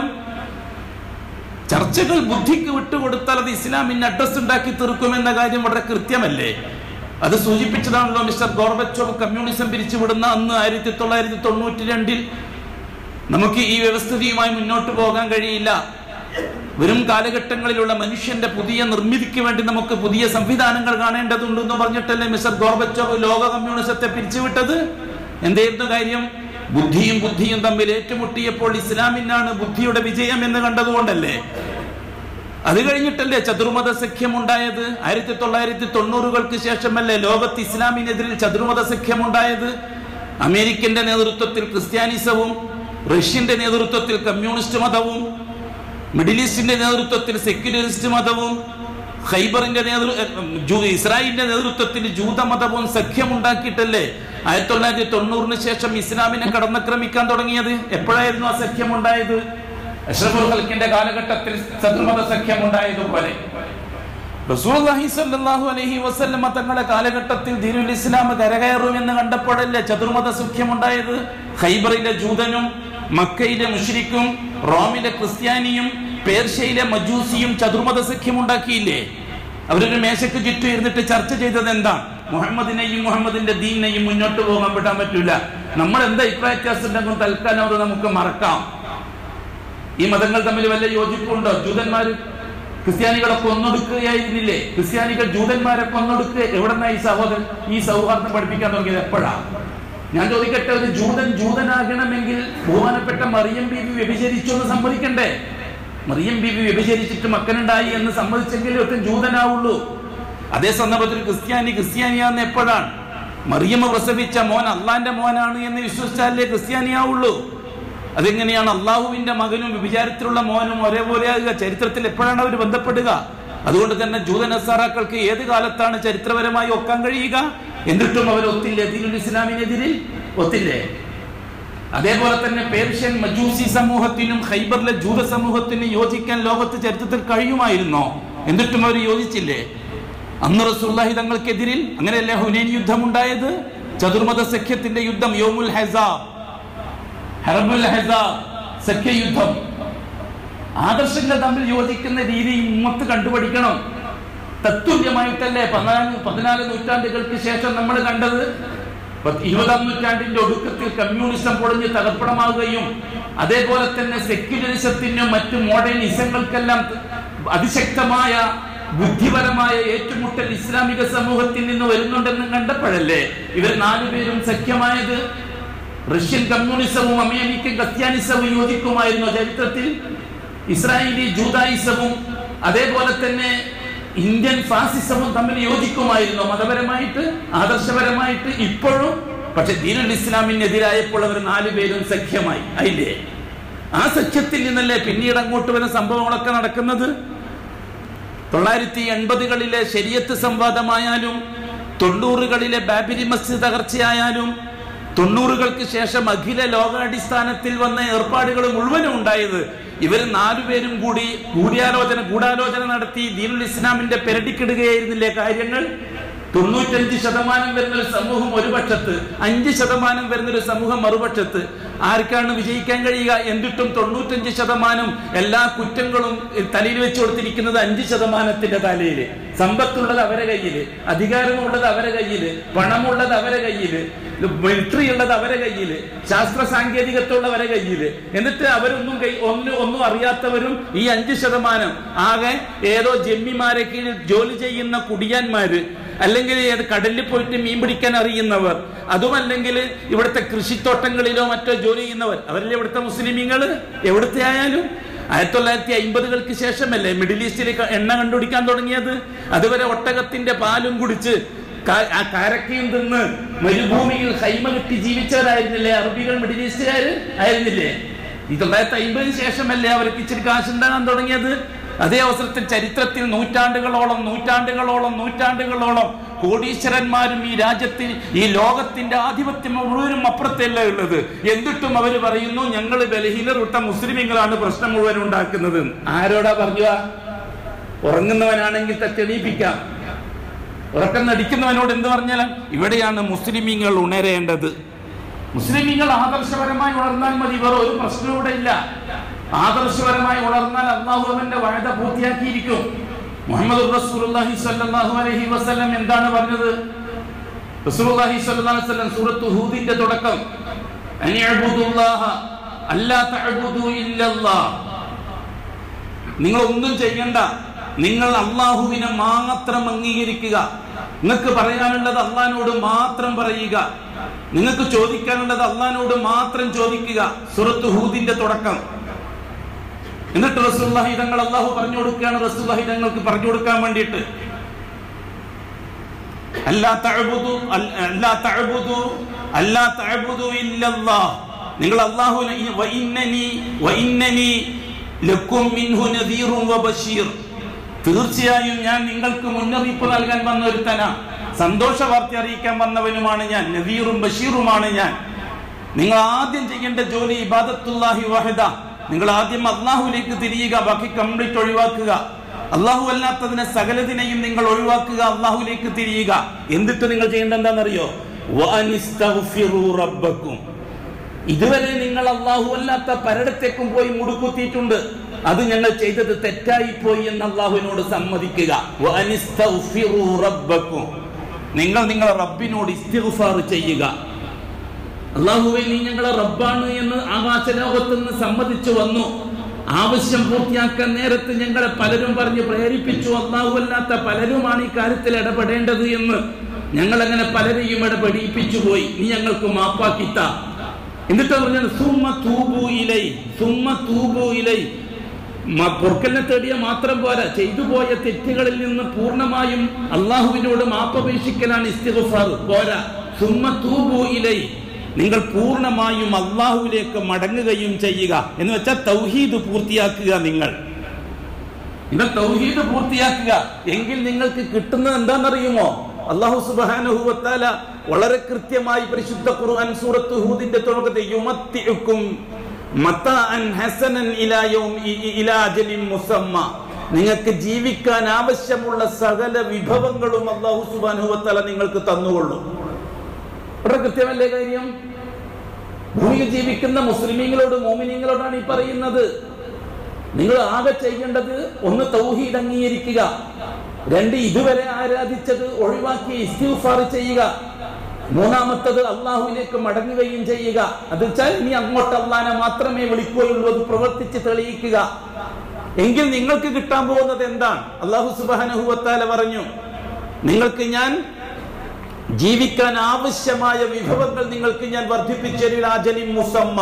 ചർച്ചകൾ ബുദ്ധിക്ക് വിട്ടുകൊടുത്താൽ അത് ഇസ്ലാമിന് അഡ്രസ് ഉണ്ടാക്കി തീർക്കുമെന്ന കാര്യം വളരെ കൃത്യമല്ലേ അത് സൂചിപ്പിച്ചതാണല്ലോ മിസ്റ്റർ ഗോർബച്ചോവ് കമ്മ്യൂണിസം പിരിച്ചുവിടുന്ന അന്ന് ആയിരത്തി തൊള്ളായിരത്തി തൊണ്ണൂറ്റി രണ്ടിൽ നമുക്ക് ഈ വ്യവസ്ഥിതിയുമായി മുന്നോട്ട് പോകാൻ കഴിയില്ല വരും കാലഘട്ടങ്ങളിലുള്ള മനുഷ്യന്റെ പുതിയ നിർമ്മിതിക്ക് വേണ്ടി നമുക്ക് പുതിയ സംവിധാനങ്ങൾ കാണേണ്ടതുണ്ടെന്ന് പറഞ്ഞിട്ടല്ലേ മിസ്റ്റർ ഗോർബച്ചോവ് ലോക കമ്മ്യൂണിസത്തെ പിരിച്ചുവിട്ടത് എന്തായിരുന്നു കാര്യം ബുദ്ധിയും ബുദ്ധിയും തമ്മിൽ ഏറ്റുമുട്ടിയപ്പോൾ ഇസ്ലാമിനാണ് ബുദ്ധിയുടെ വിജയം എന്ന് കണ്ടതുകൊണ്ടല്ലേ അത് കഴിഞ്ഞിട്ടല്ലേ ചതുർമത സഖ്യം ഉണ്ടായത് ആയിരത്തി തൊള്ളായിരത്തി തൊണ്ണൂറുകൾക്ക് ശേഷമല്ലേ ലോകത്ത് ഇസ്ലാമിനെതിരിൽ ചതുർമത സഖ്യം ഉണ്ടായത് അമേരിക്കന്റെ നേതൃത്വത്തിൽ ക്രിസ്ത്യാനിസവും റഷ്യന്റെ നേതൃത്വത്തിൽ കമ്മ്യൂണിസ്റ്റ് മതവും മിഡിൽ ഈസ്റ്റിന്റെ നേതൃത്വത്തിൽ സെക്യുലറിസ്റ്റ് മതവും ഖൈബറിന്റെ നേതൃ ജൂ- ഇസ്രായേലിന്റെ നേതൃത്വത്തിൽ ജൂതമതവും സഖ്യമുണ്ടാക്കിയിട്ടല്ലേ ആയിരത്തി തൊള്ളായിരത്തി തൊണ്ണൂറിന് ശേഷം ഇസ്ലാമിനെ കടന്നക്രമിക്കാൻ തുടങ്ങിയത് എപ്പോഴായിരുന്നു ആ സഖ്യം ഉണ്ടായത് അഷ്റഫുൽ ഖൽക്കിന്റെ കാലഘട്ടത്തിൽ ചതുർമത സഖ്യം ഉണ്ടായതുപോലെ റസൂലുള്ളാഹി സ്വല്ലല്ലാഹു അലൈഹി വസല്ലമ തങ്ങളുടെ കാലഘട്ടത്തിൽ ദീനുൽ ഇസ്ലാം കരകയറുമെന്ന് കണ്ടപ്പോഴല്ലേ ചതുർമത സഖ്യം ഉണ്ടായത് ഖൈബറിലെ ജൂതനും മക്കയിലെ മുഷ്രിക്കും റോമിലെ ക്രിസ്ത്യാനിയും പേർഷ്യയിലെ മജൂസിയും ചതുർമത സഖ്യം ഉണ്ടാക്കിയില്ലേ അവരൊരു മേശക്ക് ചുറ്റും ഇരുന്നിട്ട് ചർച്ച ചെയ്തത് എന്താ മുഹമ്മദിനെയും മുഹമ്മദിന്റെ ദീനിനെയും മുന്നോട്ട് പോകാൻ വിടാൻ പറ്റൂല നമ്മൾ എന്താ അഭിപ്രായ വ്യത്യാസം ഉണ്ടെങ്കിൽ തൽക്കാലം അത് നമുക്ക് മറക്കാം ഈ മതങ്ങൾ തമ്മിൽ വല്ല യോജിപ്പുണ്ടോ ജൂതന്മാര് ക്രിസ്ത്യാനികളെ കൊന്നൊടുക്കുകയായിരുന്നില്ലേ ക്രിസ്ത്യാനികൾ ജൂതന്മാരെ കൊന്നൊടുക്കുക എവിടെന്നാ ഈ സഹോദരൻ ഈ സൗഹാർദ്ദം പഠിപ്പിക്കാൻ തുടങ്ങിയത് എപ്പോഴാ ഞാൻ ചോദിക്കട്ടെ ഒരു ജൂതൻ ജൂതനാകണമെങ്കിൽ ബഹുമാനപ്പെട്ട മറിയം ബീവി വ്യഭിചരിച്ചു എന്ന് സമ്മതിക്കണ്ടേ മറിയം ബീവി വ്യഭിചരിച്ചിട്ട് മക്കനുണ്ടായി എന്ന് സമ്മതിച്ചെങ്കിലേ ഒട്ടും ജൂതനാവുള്ളൂ അതേ സന്ദർഭത്തിൽ ക്രിസ്ത്യാനി ക്രിസ്ത്യാനിയാന്ന് എപ്പോഴാണ് മറിയമ്മ പ്രസവിച്ച മോൻ അള്ളാന്റെ മോനാണ് എന്ന് വിശ്വസിച്ചാലേ ക്രിസ്ത്യാനിയാവുള്ളൂ അതെങ്ങനെയാണ് അള്ളാഹുവിന്റെ മകനും വിചാരത്തിലുള്ള മോനും ഒരേപോലെ ആകുക ചരിത്രത്തിൽ എപ്പോഴാണ് അവർ ബന്ധപ്പെടുക അതുകൊണ്ട് തന്നെ ജൂതനസാറാക്കൾക്ക് ഏത് കാലത്താണ് ചരിത്രപരമായി ഒക്കാൻ കഴിയുക എന്നിട്ടും അവർ ഒത്തില്ലേ ദീനുൽ ഇസ്ലാമിനെതിരിൽ ഒത്തില്ലേ അതേപോലെ തന്നെ പേർഷ്യൻ മജൂസി സമൂഹത്തിനും ഖൈബറിലെ ജൂത സമൂഹത്തിനും യോജിക്കാൻ ലോകത്ത് ചരിത്രത്തിൽ കഴിയുമായിരുന്നോ എന്നിട്ടും അവർ യോജിച്ചില്ലേ അന്ന് റസൂല്ലാഹി തങ്ങൾക്കെതിരിൽ അങ്ങനെയല്ലേ ഹുനൈൻ യുദ്ധം ഉണ്ടായത് ചതുർമത സഖ്യത്തിന്റെ യുദ്ധം യോമുൽ ഹെസാബ് ഹറബുൽ ഹെസാബ് സഖ്യയുദ്ധം ആദർശങ്ങൾ തമ്മിൽ യോജിക്കുന്ന രീതി ഉമ്മത്ത് കണ്ടുപഠിക്കണം തത്തുല്യമായിട്ടല്ലേ പതിനാല് പതിനാല് നൂറ്റാണ്ടുകൾക്ക് ശേഷം നമ്മൾ കണ്ടത് പത്ത് ഇരുപതാം നൂറ്റാണ്ടിന്റെ ഒടുക്കത്തിൽ കമ്മ്യൂണിസം പൊളിഞ്ഞ് തകർപ്പണമാവുകയും അതേപോലെ തന്നെ സെക്യുലറിസത്തിനും മറ്റു മോഡേണിസങ്ങൾക്കെല്ലാം അതിശക്തമായ ബുദ്ധിപരമായ ഏറ്റുമുട്ടൽ ഇസ്ലാമിക സമൂഹത്തിൽ നിന്ന് വരുന്നുണ്ടെന്ന് കണ്ടപ്പോഴല്ലേ ഇവർ നാലുപേരും സഖ്യമായത് റഷ്യൻ കമ്മ്യൂണിസവും അമേരിക്കൻ ക്രിസ്ത്യാനിസവും യോജിക്കുമായിരുന്നോ ചരിത്രത്തിൽ ഇസ്രായേലി ജൂതായിസവും അതേപോലെ തന്നെ ഇന്ത്യൻ ഫാസിസവും തമ്മിൽ യോജിക്കുമായിരുന്നോ മതപരമായിട്ട് ആദർശപരമായിട്ട് ഇപ്പോഴും പക്ഷെ ദീനുൽ ഇസ്ലാമിനെതിരായപ്പോൾ അവർ നാലുപേരും സഖ്യമായി അതില്ലേ ആ സഖ്യത്തിൽ നിന്നല്ലേ പിന്നീട് അങ്ങോട്ട് വരുന്ന സംഭവങ്ങളൊക്കെ നടക്കുന്നത് തൊള്ളായിരത്തി എൺപതുകളിലെ ശരിയത്ത് സംവാദമായാലും തൊണ്ണൂറുകളിലെ ബാബരി മസ്ജിദ് തകർച്ചയായാലും തൊണ്ണൂറുകൾക്ക് ശേഷം അഖില ലോകാടിസ്ഥാനത്തിൽ വന്ന ഏർപ്പാടുകൾ മുഴുവനും ഉണ്ടായത് ഇവർ നാലുപേരും കൂടി കൂടിയാലോചന ഗൂഢാലോചന നടത്തി ദീനുൽ ഇസ്ലാമിന്റെ പെരടിക്കിടുകയായിരുന്നില്ലേ കാര്യങ്ങൾ തൊണ്ണൂറ്റഞ്ച് ശതമാനം വരുന്ന ഒരു സമൂഹം ഒരു പക്ഷത്ത് അഞ്ച് ശതമാനം വരുന്ന ഒരു സമൂഹം മറുപക്ഷത്ത് ആർക്കാണ് വിജയിക്കാൻ കഴിയുക എന്നിട്ടും തൊണ്ണൂറ്റഞ്ച് ശതമാനം എല്ലാ കുറ്റങ്ങളും തലയിൽ വെച്ച് കൊടുത്തിരിക്കുന്നത് അഞ്ച് ശതമാനത്തിന്റെ തലയിൽ സമ്പത്തുള്ളത് അവരെ കയ്യില് അധികാരമുള്ളത് അവരെ കയ്യില് പണമുള്ളത് അവരെ കയ്യില് മിലിറ്ററി ഉള്ളത് അവരെ കയ്യില് ശാസ്ത്ര സാങ്കേതികത്വമുള്ള അവരെ കയ്യില് എന്നിട്ട് അവരൊന്നും കൈ ഒന്നും ഒന്നും അറിയാത്തവരും ഈ അഞ്ച് ശതമാനം ആകെ ഏതോ ജമ്മിമാരെ കീഴിൽ ജോലി ചെയ്യുന്ന കുടിയാന്മാര് അല്ലെങ്കിൽ ഏത് കടലിൽ പോയിട്ട് മീൻ പിടിക്കാൻ അറിയുന്നവർ അതുമല്ലെങ്കിൽ ഇവിടുത്തെ കൃഷിത്തോട്ടങ്ങളിലോ മറ്റോ ജോലി ചെയ്യുന്നവർ അവരല്ലേ ഇവിടുത്തെ മുസ്ലിമീങ്ങൾ എവിടുത്തെ ആയാലും ആയിരത്തി തൊള്ളായിരത്തി അമ്പതുകൾക്ക് ശേഷമല്ലേ മിഡിൽ ഈസ്റ്റിൽ ക- എണ്ണ കണ്ടുപിടിക്കാൻ തുടങ്ങിയത് അതുവരെ ഒട്ടകത്തിന്റെ പാലും കുടിച്ച് കാ- ആ കാരക്കയും തിന്ന് മരുഭൂമിയിൽ ഹൈമ കെട്ടി ജീവിച്ചവരായിരുന്നില്ലേ അറബികൾ മിഡിൽ ഈസ്റ്റുകാര് ആയിരുന്നില്ലേ ഈ തൊള്ളായിരത്തി അമ്പതിന് ശേഷമല്ലേ അവർക്ക് ഇച്ചിരി കാശുണ്ടാകാൻ തുടങ്ങിയത് അതേ അവസരത്തിൽ ചരിത്രത്തിൽ നൂറ്റാണ്ടുകളോളം നൂറ്റാണ്ടുകളോളം നൂറ്റാണ്ടുകളോളം കോടീശ്വരന്മാരും ഈ രാജ്യത്തിൽ ഈ ലോകത്തിന്റെ ആധിപത്യം മുഴുവനും അപ്പുറത്തല്ല ഉള്ളത് എന്നിട്ടും അവർ പറയുന്നു ഞങ്ങൾ ബലഹീനർ വിട്ട മുസ്ലിമീങ്ങളാണ് പ്രശ്നം മുഴുവൻ ഉണ്ടാക്കുന്നത് ആരോടാ പറയുക ഉറങ്ങുന്നവനാണെങ്കിൽ തെളിയിപ്പിക്കാം ഉറക്കം നടിക്കുന്നവനോട് എന്ത് പറഞ്ഞാലും ഇവിടെയാണ് മുസ്ലിമീങ്ങൾ ഉണരേണ്ടത് മുസ്ലിമീങ്ങൾ ആദർശപരമായി ഉണർന്നാൽ മതി വേറെ ഒരു പ്രശ്നവും ഇവിടെ ഇല്ല ആദർശപരമായി ഉണർന്നാൽ അള്ളാഹു അവന്റെ വാഴ പൂർത്തിയാക്കിയിരിക്കും മുഹമ്മദ് റസൂലുള്ളാഹി സ്വല്ലല്ലാഹു അലൈഹി വസല്ലം എന്താണ് പറഞ്ഞത് റസൂലുള്ളാഹി സ്വല്ലല്ലാഹു അലൈഹി വസല്ലം സൂറത്ത് ഹൂദിന്റെ തുടക്കം അനിഅബുദുല്ലാഹ അല്ലാ തഅബുദു ഇല്ലല്ലാഹ് നിങ്ങൾ ഒന്നും ചെയ്യണ്ട നിങ്ങൾ അള്ളാഹുവിനെ മാത്രം അംഗീകരിക്കുക നിങ്ങൾക്ക് പറയാനുള്ളത് അള്ളഹാനോട് മാത്രം പറയുക നിങ്ങൾക്ക് ചോദിക്കാനുള്ളത് അള്ളഹാനോട് മാത്രം ചോദിക്കുക സുറത്ത് ഹൂദിന്റെ തുടക്കം എന്നിട്ട് റസൂല്ലാഹി തങ്ങൾ അള്ളാഹു പറഞ്ഞു കൊടുക്കുകയാണ് റസൂല്ലാഹി തങ്ങൾക്ക് പറഞ്ഞു കൊടുക്കാൻ വേണ്ടിയിട്ട് അല്ലാ തഅബുദു അൽ- അല്ലാ തഅബുദു അല്ലാ തഅബുദു ഇല്ലല്ലാഹ് നിങ്ങൾ അല്ലാഹു വഇന്നനി വഇന്നനി ലക്കും മിൻഹു നദീറും വബശീർ തീർച്ചയായും ഞാൻ നിങ്ങൾക്ക് മുന്നറിയിപ്പ് നൽകാൻ വന്ന ഒരുത്തന സന്തോഷ വാർത്ത അറിയിക്കാൻ വന്നവനുമാണ് ഞാൻ നദീറും ബഷീറുമാണ് ഞാൻ നിങ്ങൾ ആദ്യം ചെയ്യേണ്ട ജോലി ഇബാദത്തുല്ലാഹി വഹദ നിങ്ങൾ ആദ്യം അള്ളാഹുലേക്ക് തിരിയുക ബാക്കി കംപ്ലീറ്റ് ഒഴിവാക്കുക അള്ളാഹു അല്ലാത്തതിനെ സകലതിനെയും നിങ്ങൾ ഒഴിവാക്കുക അള്ളാഹുലേക്ക് തിരിയുക എന്നിട്ട് നിങ്ങൾ ചെയ്യേണ്ട എന്താണെന്നറിയോ വഅനിസ്തഗ്ഫിറൂ റബ്ബക്കും ഇതുവരെ നിങ്ങൾ അള്ളാഹു അല്ലാത്ത പലയിടത്തേക്കും പോയി മുടുക്കുത്തിയിട്ടുണ്ട് അത് ഞങ്ങൾ ചെയ്തത് തെറ്റായി പോയി എന്ന് അള്ളാഹുവിനോട് സമ്മതിക്കുക വഅനിസ്തഗ്ഫിറൂ റബ്ബക്കും നിങ്ങൾ നിങ്ങളെ റബ്ബിനോട് ഇസ്തിഗ്ഫാർ ചെയ്യുക അള്ളാഹുവെ നീ ഞങ്ങളെ റബ്ബാണ് എന്ന് ആകാശലോകത്ത് നിന്ന് സമ്മതിച്ചു വന്നു ആവശ്യം പൂർത്തിയാക്കാൻ നേരത്ത് ഞങ്ങളെ പലരും പറഞ്ഞ് പ്രേരിപ്പിച്ചു അള്ളാഹു അല്ലാത്ത പലരുമാണ് ഈ കാര്യത്തിൽ ഇടപെടേണ്ടത് എന്ന് ഞങ്ങൾ അങ്ങനെ പലരെയും ഇടപെടിപ്പിച്ചു പോയി നീ ഞങ്ങൾക്ക് മാപ്പാക്കിത്ത എന്നിട്ട് പറഞ്ഞാൽ സുമ്മ തൂബു ഇലൈ സുമ്മ തൂബു ഇലൈ മ- പൊറുക്കലിനെ തേടിയ മാത്രം പോരാ ചെയ്തു പോയ തെറ്റുകളിൽ നിന്ന് പൂർണ്ണമായും അള്ളാഹുവിനോട് മാപ്പപേക്ഷിക്കലാണ് ഇസ്തിഗ്ഫാർ പോരാ സുമ്മ തൂബു ഇലൈ നിങ്ങൾ പൂർണ്ണമായും അള്ളാഹുവിലേക്ക് മടങ്ങുകയും ചെയ്യുക എന്ന് വെച്ചാൽ തൗഹീദ് പൂർത്തിയാക്കുക നിങ്ങൾ നിങ്ങൾ തൗഹീദ് പൂർത്തിയാക്കുക എങ്കിൽ നിങ്ങൾക്ക് കിട്ടുന്നത് എന്താണെന്നറിയുമോ അള്ളാഹു സുബാനുഹുവത്താല വളരെ കൃത്യമായി പരിശുദ്ധ ഖുർആൻ സൂറത്ത് ഹൂദിന്റെ തുടക്കത്തിൽ യുമത്തിഉക്കും മത്താഅൻ ഹസനൻ ഇലാ യൗം ഇ- ഇ- ഇലാ അജലിൻ മുസമ്മ നിങ്ങൾക്ക് ജീവിക്കാൻ ആവശ്യമുള്ള സകല വിഭവങ്ങളും അള്ളാഹു സുബാനുഹുവത്താല നിങ്ങൾക്ക് തന്നുകൊള്ളും വളരെ കൃത്യമല്ലേ കാര്യം ഭൂമിയിൽ ജീവിക്കുന്ന മുസ്ലിമീങ്ങളോട് മോമിനീങ്ങളോടാണ് ഈ പറയുന്നത് നിങ്ങൾ ആകെ ചെയ്യേണ്ടത് ഒന്ന് തൗഹീദ് അംഗീകരിക്കുക രണ്ട് ഇതുവരെ ആരാധിച്ചത് ഒഴിവാക്കി ഇസ്തിഗ്ഫാർ ചെയ്യുക മൂന്നാമത്തത് അള്ളാഹുവിലേക്ക് മടങ്ങുകയും ചെയ്യുക അത് വെച്ചാൽ ഇനി അങ്ങോട്ട് അള്ളാനെ മാത്രമേ വിളിക്കുകയുള്ളൂ അത് പ്രവർത്തിച്ച് തെളിയിക്കുക എങ്കിൽ നിങ്ങൾക്ക് കിട്ടാൻ പോകുന്നത് എന്താണ് അള്ളാഹു സുബാനഹുവത്താല പറഞ്ഞു നിങ്ങൾക്ക് ഞാൻ ജീവിക്കാൻ ആവശ്യമായ വിഭവങ്ങൾ നിങ്ങൾക്ക് ഞാൻ വർദ്ധിപ്പിച്ചൊരു മുസമ്മ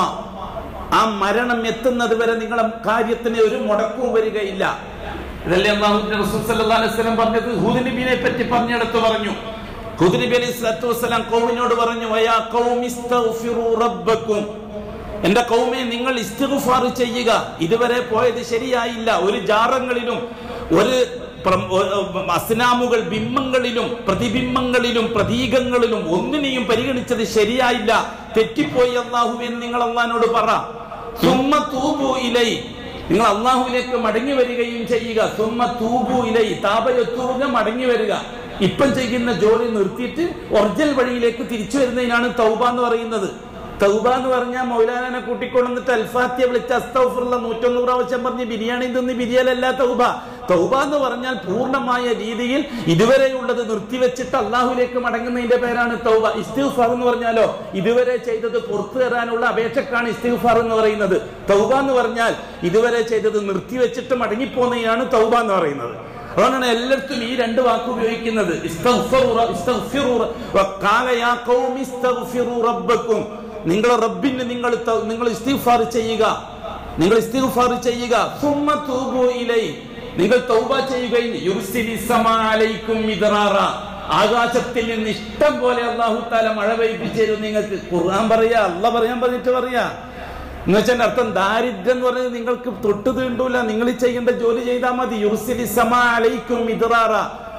ആ മരണം എത്തുന്നത് വരെ നിങ്ങളെ കാര്യത്തിന് ഒരു മുടക്കവും വരികയില്ല ഇതല്ലേ അള്ളാഹുവിന്റെ റസൂൽ സല്ലല്ലാഹു അലൈഹി വസല്ലം പറഞ്ഞത് ഹൂദ് നബിയെ പറ്റി പറഞ്ഞെടുത്ത് പറഞ്ഞു ഹൂദ് നബി അലൈഹി സ്വലാത്തു വസ്സലാം കൗമിനോട് പറഞ്ഞു വയാ ഖൗമി ഇസ്തഗ്ഫിറൂ റബ്ബക്കും എന്റെ കൗമെ നിങ്ങൾ ഇസ്തിഗ്ഫാർ ചെയ്യുക ഇതുവരെ പോയത് ശരിയായില്ല ഒരു ജാറങ്ങളിലും ഒരു പ്രം- ഒ- ഒ- അസ്നാമുകൾ ബിംബങ്ങളിലും പ്രതിബിംബങ്ങളിലും പ്രതീകങ്ങളിലും ഒന്നിനെയും പരിഗണിച്ചത് ശരിയായില്ല തെറ്റിപ്പോയി അള്ളാഹു എന്ന് നിങ്ങൾ അള്ളഹാനോട് പറ സുമ്മ തൂബു ഇലൈ നിങ്ങൾ അള്ളാഹുവിലേക്ക് മടങ്ങി വരികയും ചെയ്യുക സുമ്മ തൂബു ഇലൈ താപയൊത്തൂക മടങ്ങി വരിക ഇപ്പം ചെയ്യുന്ന ജോലി നിർത്തിയിട്ട് ഒറിജിനൽ വഴിയിലേക്ക് തിരിച്ചു വരുന്നതിനാണ് തൗബ എന്ന് പറയുന്നത് തൗബ എന്ന് പറഞ്ഞാൽ മൗലാനെ കൂട്ടിക്കൊണ്ടുവന്നിട്ട് അൽഫാത്തിയ വിളിച്ച് അസ്തൗഫുള്ള നൂറ്റൊന്ന് പ്രാവശ്യം പറഞ്ഞ് ബിരിയാണി തിന്ന് ബിരിയാലല്ല തൗബ തൗബ എന്ന് പറഞ്ഞാൽ പൂർണ്ണമായ രീതിയിൽ ഇതുവരെയുള്ളത് നിർത്തിവെച്ചിട്ട് അള്ളാഹുലേക്ക് മടങ്ങുന്നതിന്റെ പേരാണ് തൗബ ഇസ്തിഗ്ഫാർ എന്ന് പറഞ്ഞാലോ ഇതുവരെ ചെയ്തത് പുറത്തു തരാനുള്ള അപേക്ഷക്കാണ് ഇസ്തിഗ്ഫാർ എന്ന് പറയുന്നത് തൗബ എന്ന് പറഞ്ഞാൽ ഇതുവരെ ചെയ്തത് നിർത്തിവെച്ചിട്ട് മടങ്ങിപ്പോകുന്നതിനാണ് തൗബ എന്ന് പറയുന്നത് അതുകൊണ്ടാണ് എല്ലായിടത്തും ഈ രണ്ട് വാക്ക് ഉപയോഗിക്കുന്നത് ഇസ്തഗ്ഫിറു റ- ഇസ്തഗ്ഫിറു റ- വഖാല യാ ഖൗമി ഇസ്തഗ്ഫിറു റബ്ബക്കും നിങ്ങൾ റബ്ബിന് നിങ്ങൾ ത- നിങ്ങൾ ഇസ്തിഗ്ഫാർ ചെയ്യുക നിങ്ങൾ ഇസ്തിഗ്ഫാർ ചെയ്യുക സുമ്മ തൂബു ഇലൈ നിങ്ങൾ തൗബ ചെയ്യുകയും യുർസിലി സമാ അലൈക്കും മിദ്റാറ ആകാശത്തിൽ നിന്ന് ഇഷ്ടം പോലെ അള്ളാഹു താല മഴ പെയ്പ്പിച്ചു തരും നിങ്ങൾക്ക് ഖുർആൻ പറയാ അല്ല പറയാൻ പറഞ്ഞിട്ട് പറയാ എന്ന് വെച്ചാൽ അർത്ഥം ദാരിദ്ര്യം എന്ന് പറയുന്നത് നിങ്ങൾക്ക് തൊട്ട് തീണ്ടൂല നിങ്ങൾ ഈ ചെയ്യേണ്ട ജോലി ചെയ്താൽ മതി യുർസിലി സമാ അലൈക്കും മിദ്റാറ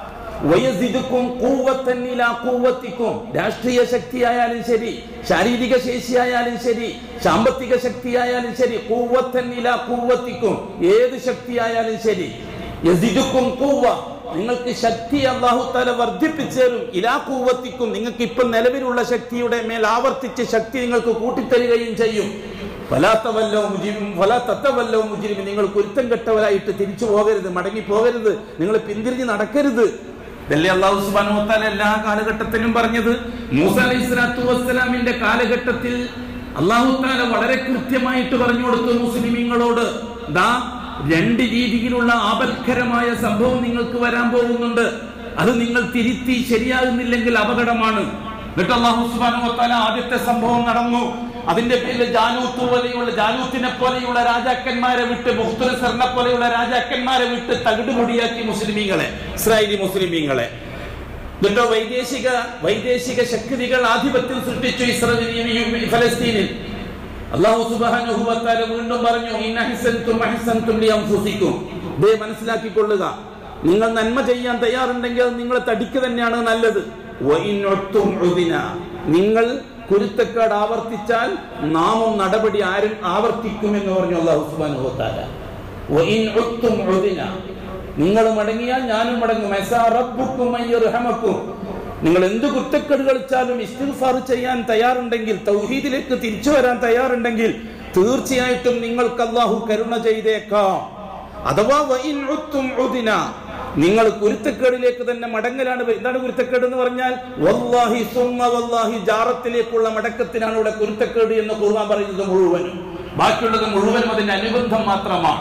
വയസിദുക്കും കൂവത്തൻ ഇലാ കൂവത്തിക്കും രാഷ്ട്രീയ ശക്തിയായാലും ശരി ശാരീരിക ശേഷിയായാലും ശരി സാമ്പത്തിക ശക്തിയായാലും ശരി കൂവത്തൻ ഇലാ കൂവത്തിക്കും ഏത് ശക്തിയായാലും ശരി യസിദുക്കും കൂവ നിങ്ങൾക്ക് ശക്തി അള്ളാഹു താല വർദ്ധിപ്പിച്ചു തരും ഇലാ കൂവത്തിക്കും നിങ്ങൾക്ക് ഇപ്പൊ നിലവിലുള്ള ശക്തിയുടെ മേൽ ആവർത്തിച്ച് ശക്തി നിങ്ങൾക്ക് കൂട്ടിത്തരികയും ചെയ്യും ഫലാത്തവല്ലോ മുജിരും ഫലാത്തവല്ലോ മുജിരും നിങ്ങൾ കുരുത്തം കെട്ടവരായിട്ട് തിരിച്ചു പോകരുത് മടങ്ങി പോകരുത് നിങ്ങൾ പിന്തിരിഞ്ഞ് നടക്കരുത് ഇതല്ലേ അള്ളാഹു സുബ്ഹാനഹു വ തആല എല്ലാ കാലഘട്ടത്തിലും പറഞ്ഞത് മൂസ അലൈഹി സ്വലാത്തു വസ്സലാമിന്റെ കാലഘട്ടത്തിൽ അള്ളാഹു താല വളരെ കൃത്യമായിട്ട് പറഞ്ഞു കൊടുത്തു മുസ്ലിമീങ്ങളോട് ദാ രണ്ട് രീതിയിലുള്ള ആപൽക്കരമായ സംഭവം നിങ്ങൾക്ക് വരാൻ പോകുന്നുണ്ട് അത് നിങ്ങൾ തിരുത്തി ശരിയാകുന്നില്ലെങ്കിൽ അപകടമാണ് എന്നിട്ട് അള്ളാഹു സുബ്ഹാനഹു വ തആല ആദ്യത്തെ സംഭവം നടന്നു അതിന്റെ പേരിൽ ജാലൂത്ത് പോലെയുള്ള ജാലൂത്തിനെ പോലെയുള്ള രാജാക്കന്മാരെ വിട്ട് മുഖ്തുനസറിനെ പോലെയുള്ള രാജാക്കന്മാരെ വിട്ട് തകിടുപൊടിയാക്കി മുസ്ലിമീങ്ങളെ ഇസ്രായേലി മുസ്ലിമീങ്ങളെ എന്നിട്ടോ വൈദേശിക വൈദേശിക ശക്തികൾ ആധിപത്യം സൃഷ്ടിച്ചു ഇസ്രായേൽ ഫലസ്തീനിൽ അള്ളാഹു സുബ്ഹാനഹു വ തആല വീണ്ടും പറഞ്ഞു ഇന്ന അഹ്സൻതും അഹ്സൻതും ലിഅൻഫുസിക്കും ദേ മനസ്സിലാക്കിക്കൊള്ളുക നിങ്ങൾ നന്മ ചെയ്യാൻ തയ്യാറുണ്ടെങ്കിൽ അത് നിങ്ങളെ തടിക്ക് തന്നെയാണ് നല്ലത് വഇൻ ഉത്തും ഉദിന. നിങ്ങൾ കുരുത്തക്കേട് ആവർത്തിച്ചാൽ നാമും നടപടി ആരും ആവർത്തിക്കുമെന്ന് പറഞ്ഞു അള്ളാഹു സുബ്ഹാനഹു വ തആല വഇൻ ഉത്തും ഉദിന. നിങ്ങൾ മടങ്ങിയാൽ ഞാനും മടങ്ങും അസാ റബ്ബുക്കും അയ്യർഹമക്കും നിങ്ങൾ എന്ത് കുറ്റക്കേട് കളിച്ചാലും ഇസ്തിഗ്ഫാർ ചെയ്യാൻ തയ്യാറുണ്ടെങ്കിൽ തൗഹീദിലേക്ക് തിരിച്ചു വരാൻ തയ്യാറുണ്ടെങ്കിൽ തീർച്ചയായിട്ടും നിങ്ങൾക്ക് അള്ളാഹു കരുണ ചെയ്തേക്കാം അഥവാ വഇൻ ഉത്തും ഉദിന. നിങ്ങൾ കുരുത്തക്കേടിലേക്ക് തന്നെ മടങ്ങലാണ് വ- എന്താണ് കുരുത്തക്കേട് എന്ന് പറഞ്ഞാൽ വല്ലാഹി സുമ്മ വല്ലാഹി ജാറത്തിലേക്കുള്ള മടക്കത്തിനാണ് ഇവിടെ കുരുത്തക്കേട് എന്ന് ഖുർആൻ പറയുന്നത് മുഴുവനും ബാക്കിയുള്ളത് മുഴുവനും അതിന്റെ അനുബന്ധം മാത്രമാണ്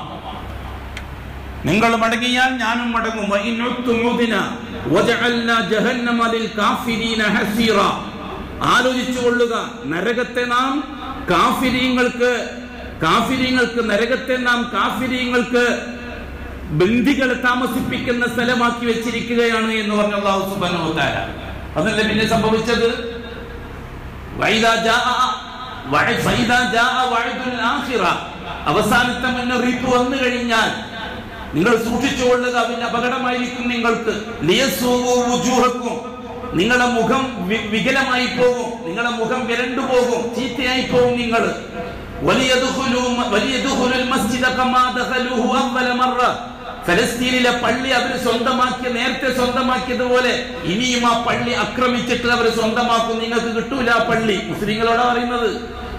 നിങ്ങൾ മടങ്ങിയാൽ ഞാനും മടങ്ങും വഇൻ ഉത്തും ഉദിന. വജഅൽനാ ജഹന്നമ ലിൽകാഫിരീന ഹസീറ. ആലോചിച്ചു കൊള്ളുക നരകത്തെ നാം കാഫിരീങ്ങൾക്ക് കാഫിരീങ്ങൾക്ക് നരകത്തെ നാം കാഫിരീങ്ങൾക്ക് ബന്ദികളെ താമസിപ്പിക്കുന്ന സ്ഥലമാക്കി വെച്ചിരിക്കുകയാണ് എന്ന് പറഞ്ഞ അള്ളാഹു സുബ്ഹാനഹു വ തആല അതല്ലേ പിന്നെ സംഭവിച്ചത് വൈദാ ജാഅ വഅ- ഫൈദാ ജാഅ വഅദുൽ ആഖിറ. അവസാനത്തെ മുന്നറിയിപ്പ് വന്നു കഴിഞ്ഞാൽ നിങ്ങൾ സൂക്ഷിച്ചുകൊള്ളുക അതിന്റെ അപകടമായിരിക്കും നിങ്ങൾക്ക് ലിയസൂവു വുജൂഹക്കും. നിങ്ങളുടെ മുഖം വി- വികലമായി പോകും നിങ്ങളുടെ മുഖം വിരണ്ടു പോകും ചീത്തയായി പോകും നിങ്ങൾ വലിയദുഖുലു- വലിയദുഖുലുൽ മസ്ജിദ കമാ ദഖലുഹു അവ്വല മറ. ഫലസ്തീനിലെ പള്ളി അവർ സ്വന്തമാക്കിയ നേരത്തെ സ്വന്തമാക്കിയതുപോലെ ഇനിയും ആ പള്ളി ആക്രമിച്ചിട്ട് അവർ സ്വന്തമാക്കും നിങ്ങൾക്ക് കിട്ടൂല ആ പള്ളി മുസ്ലിങ്ങളോടാ പറയുന്നത്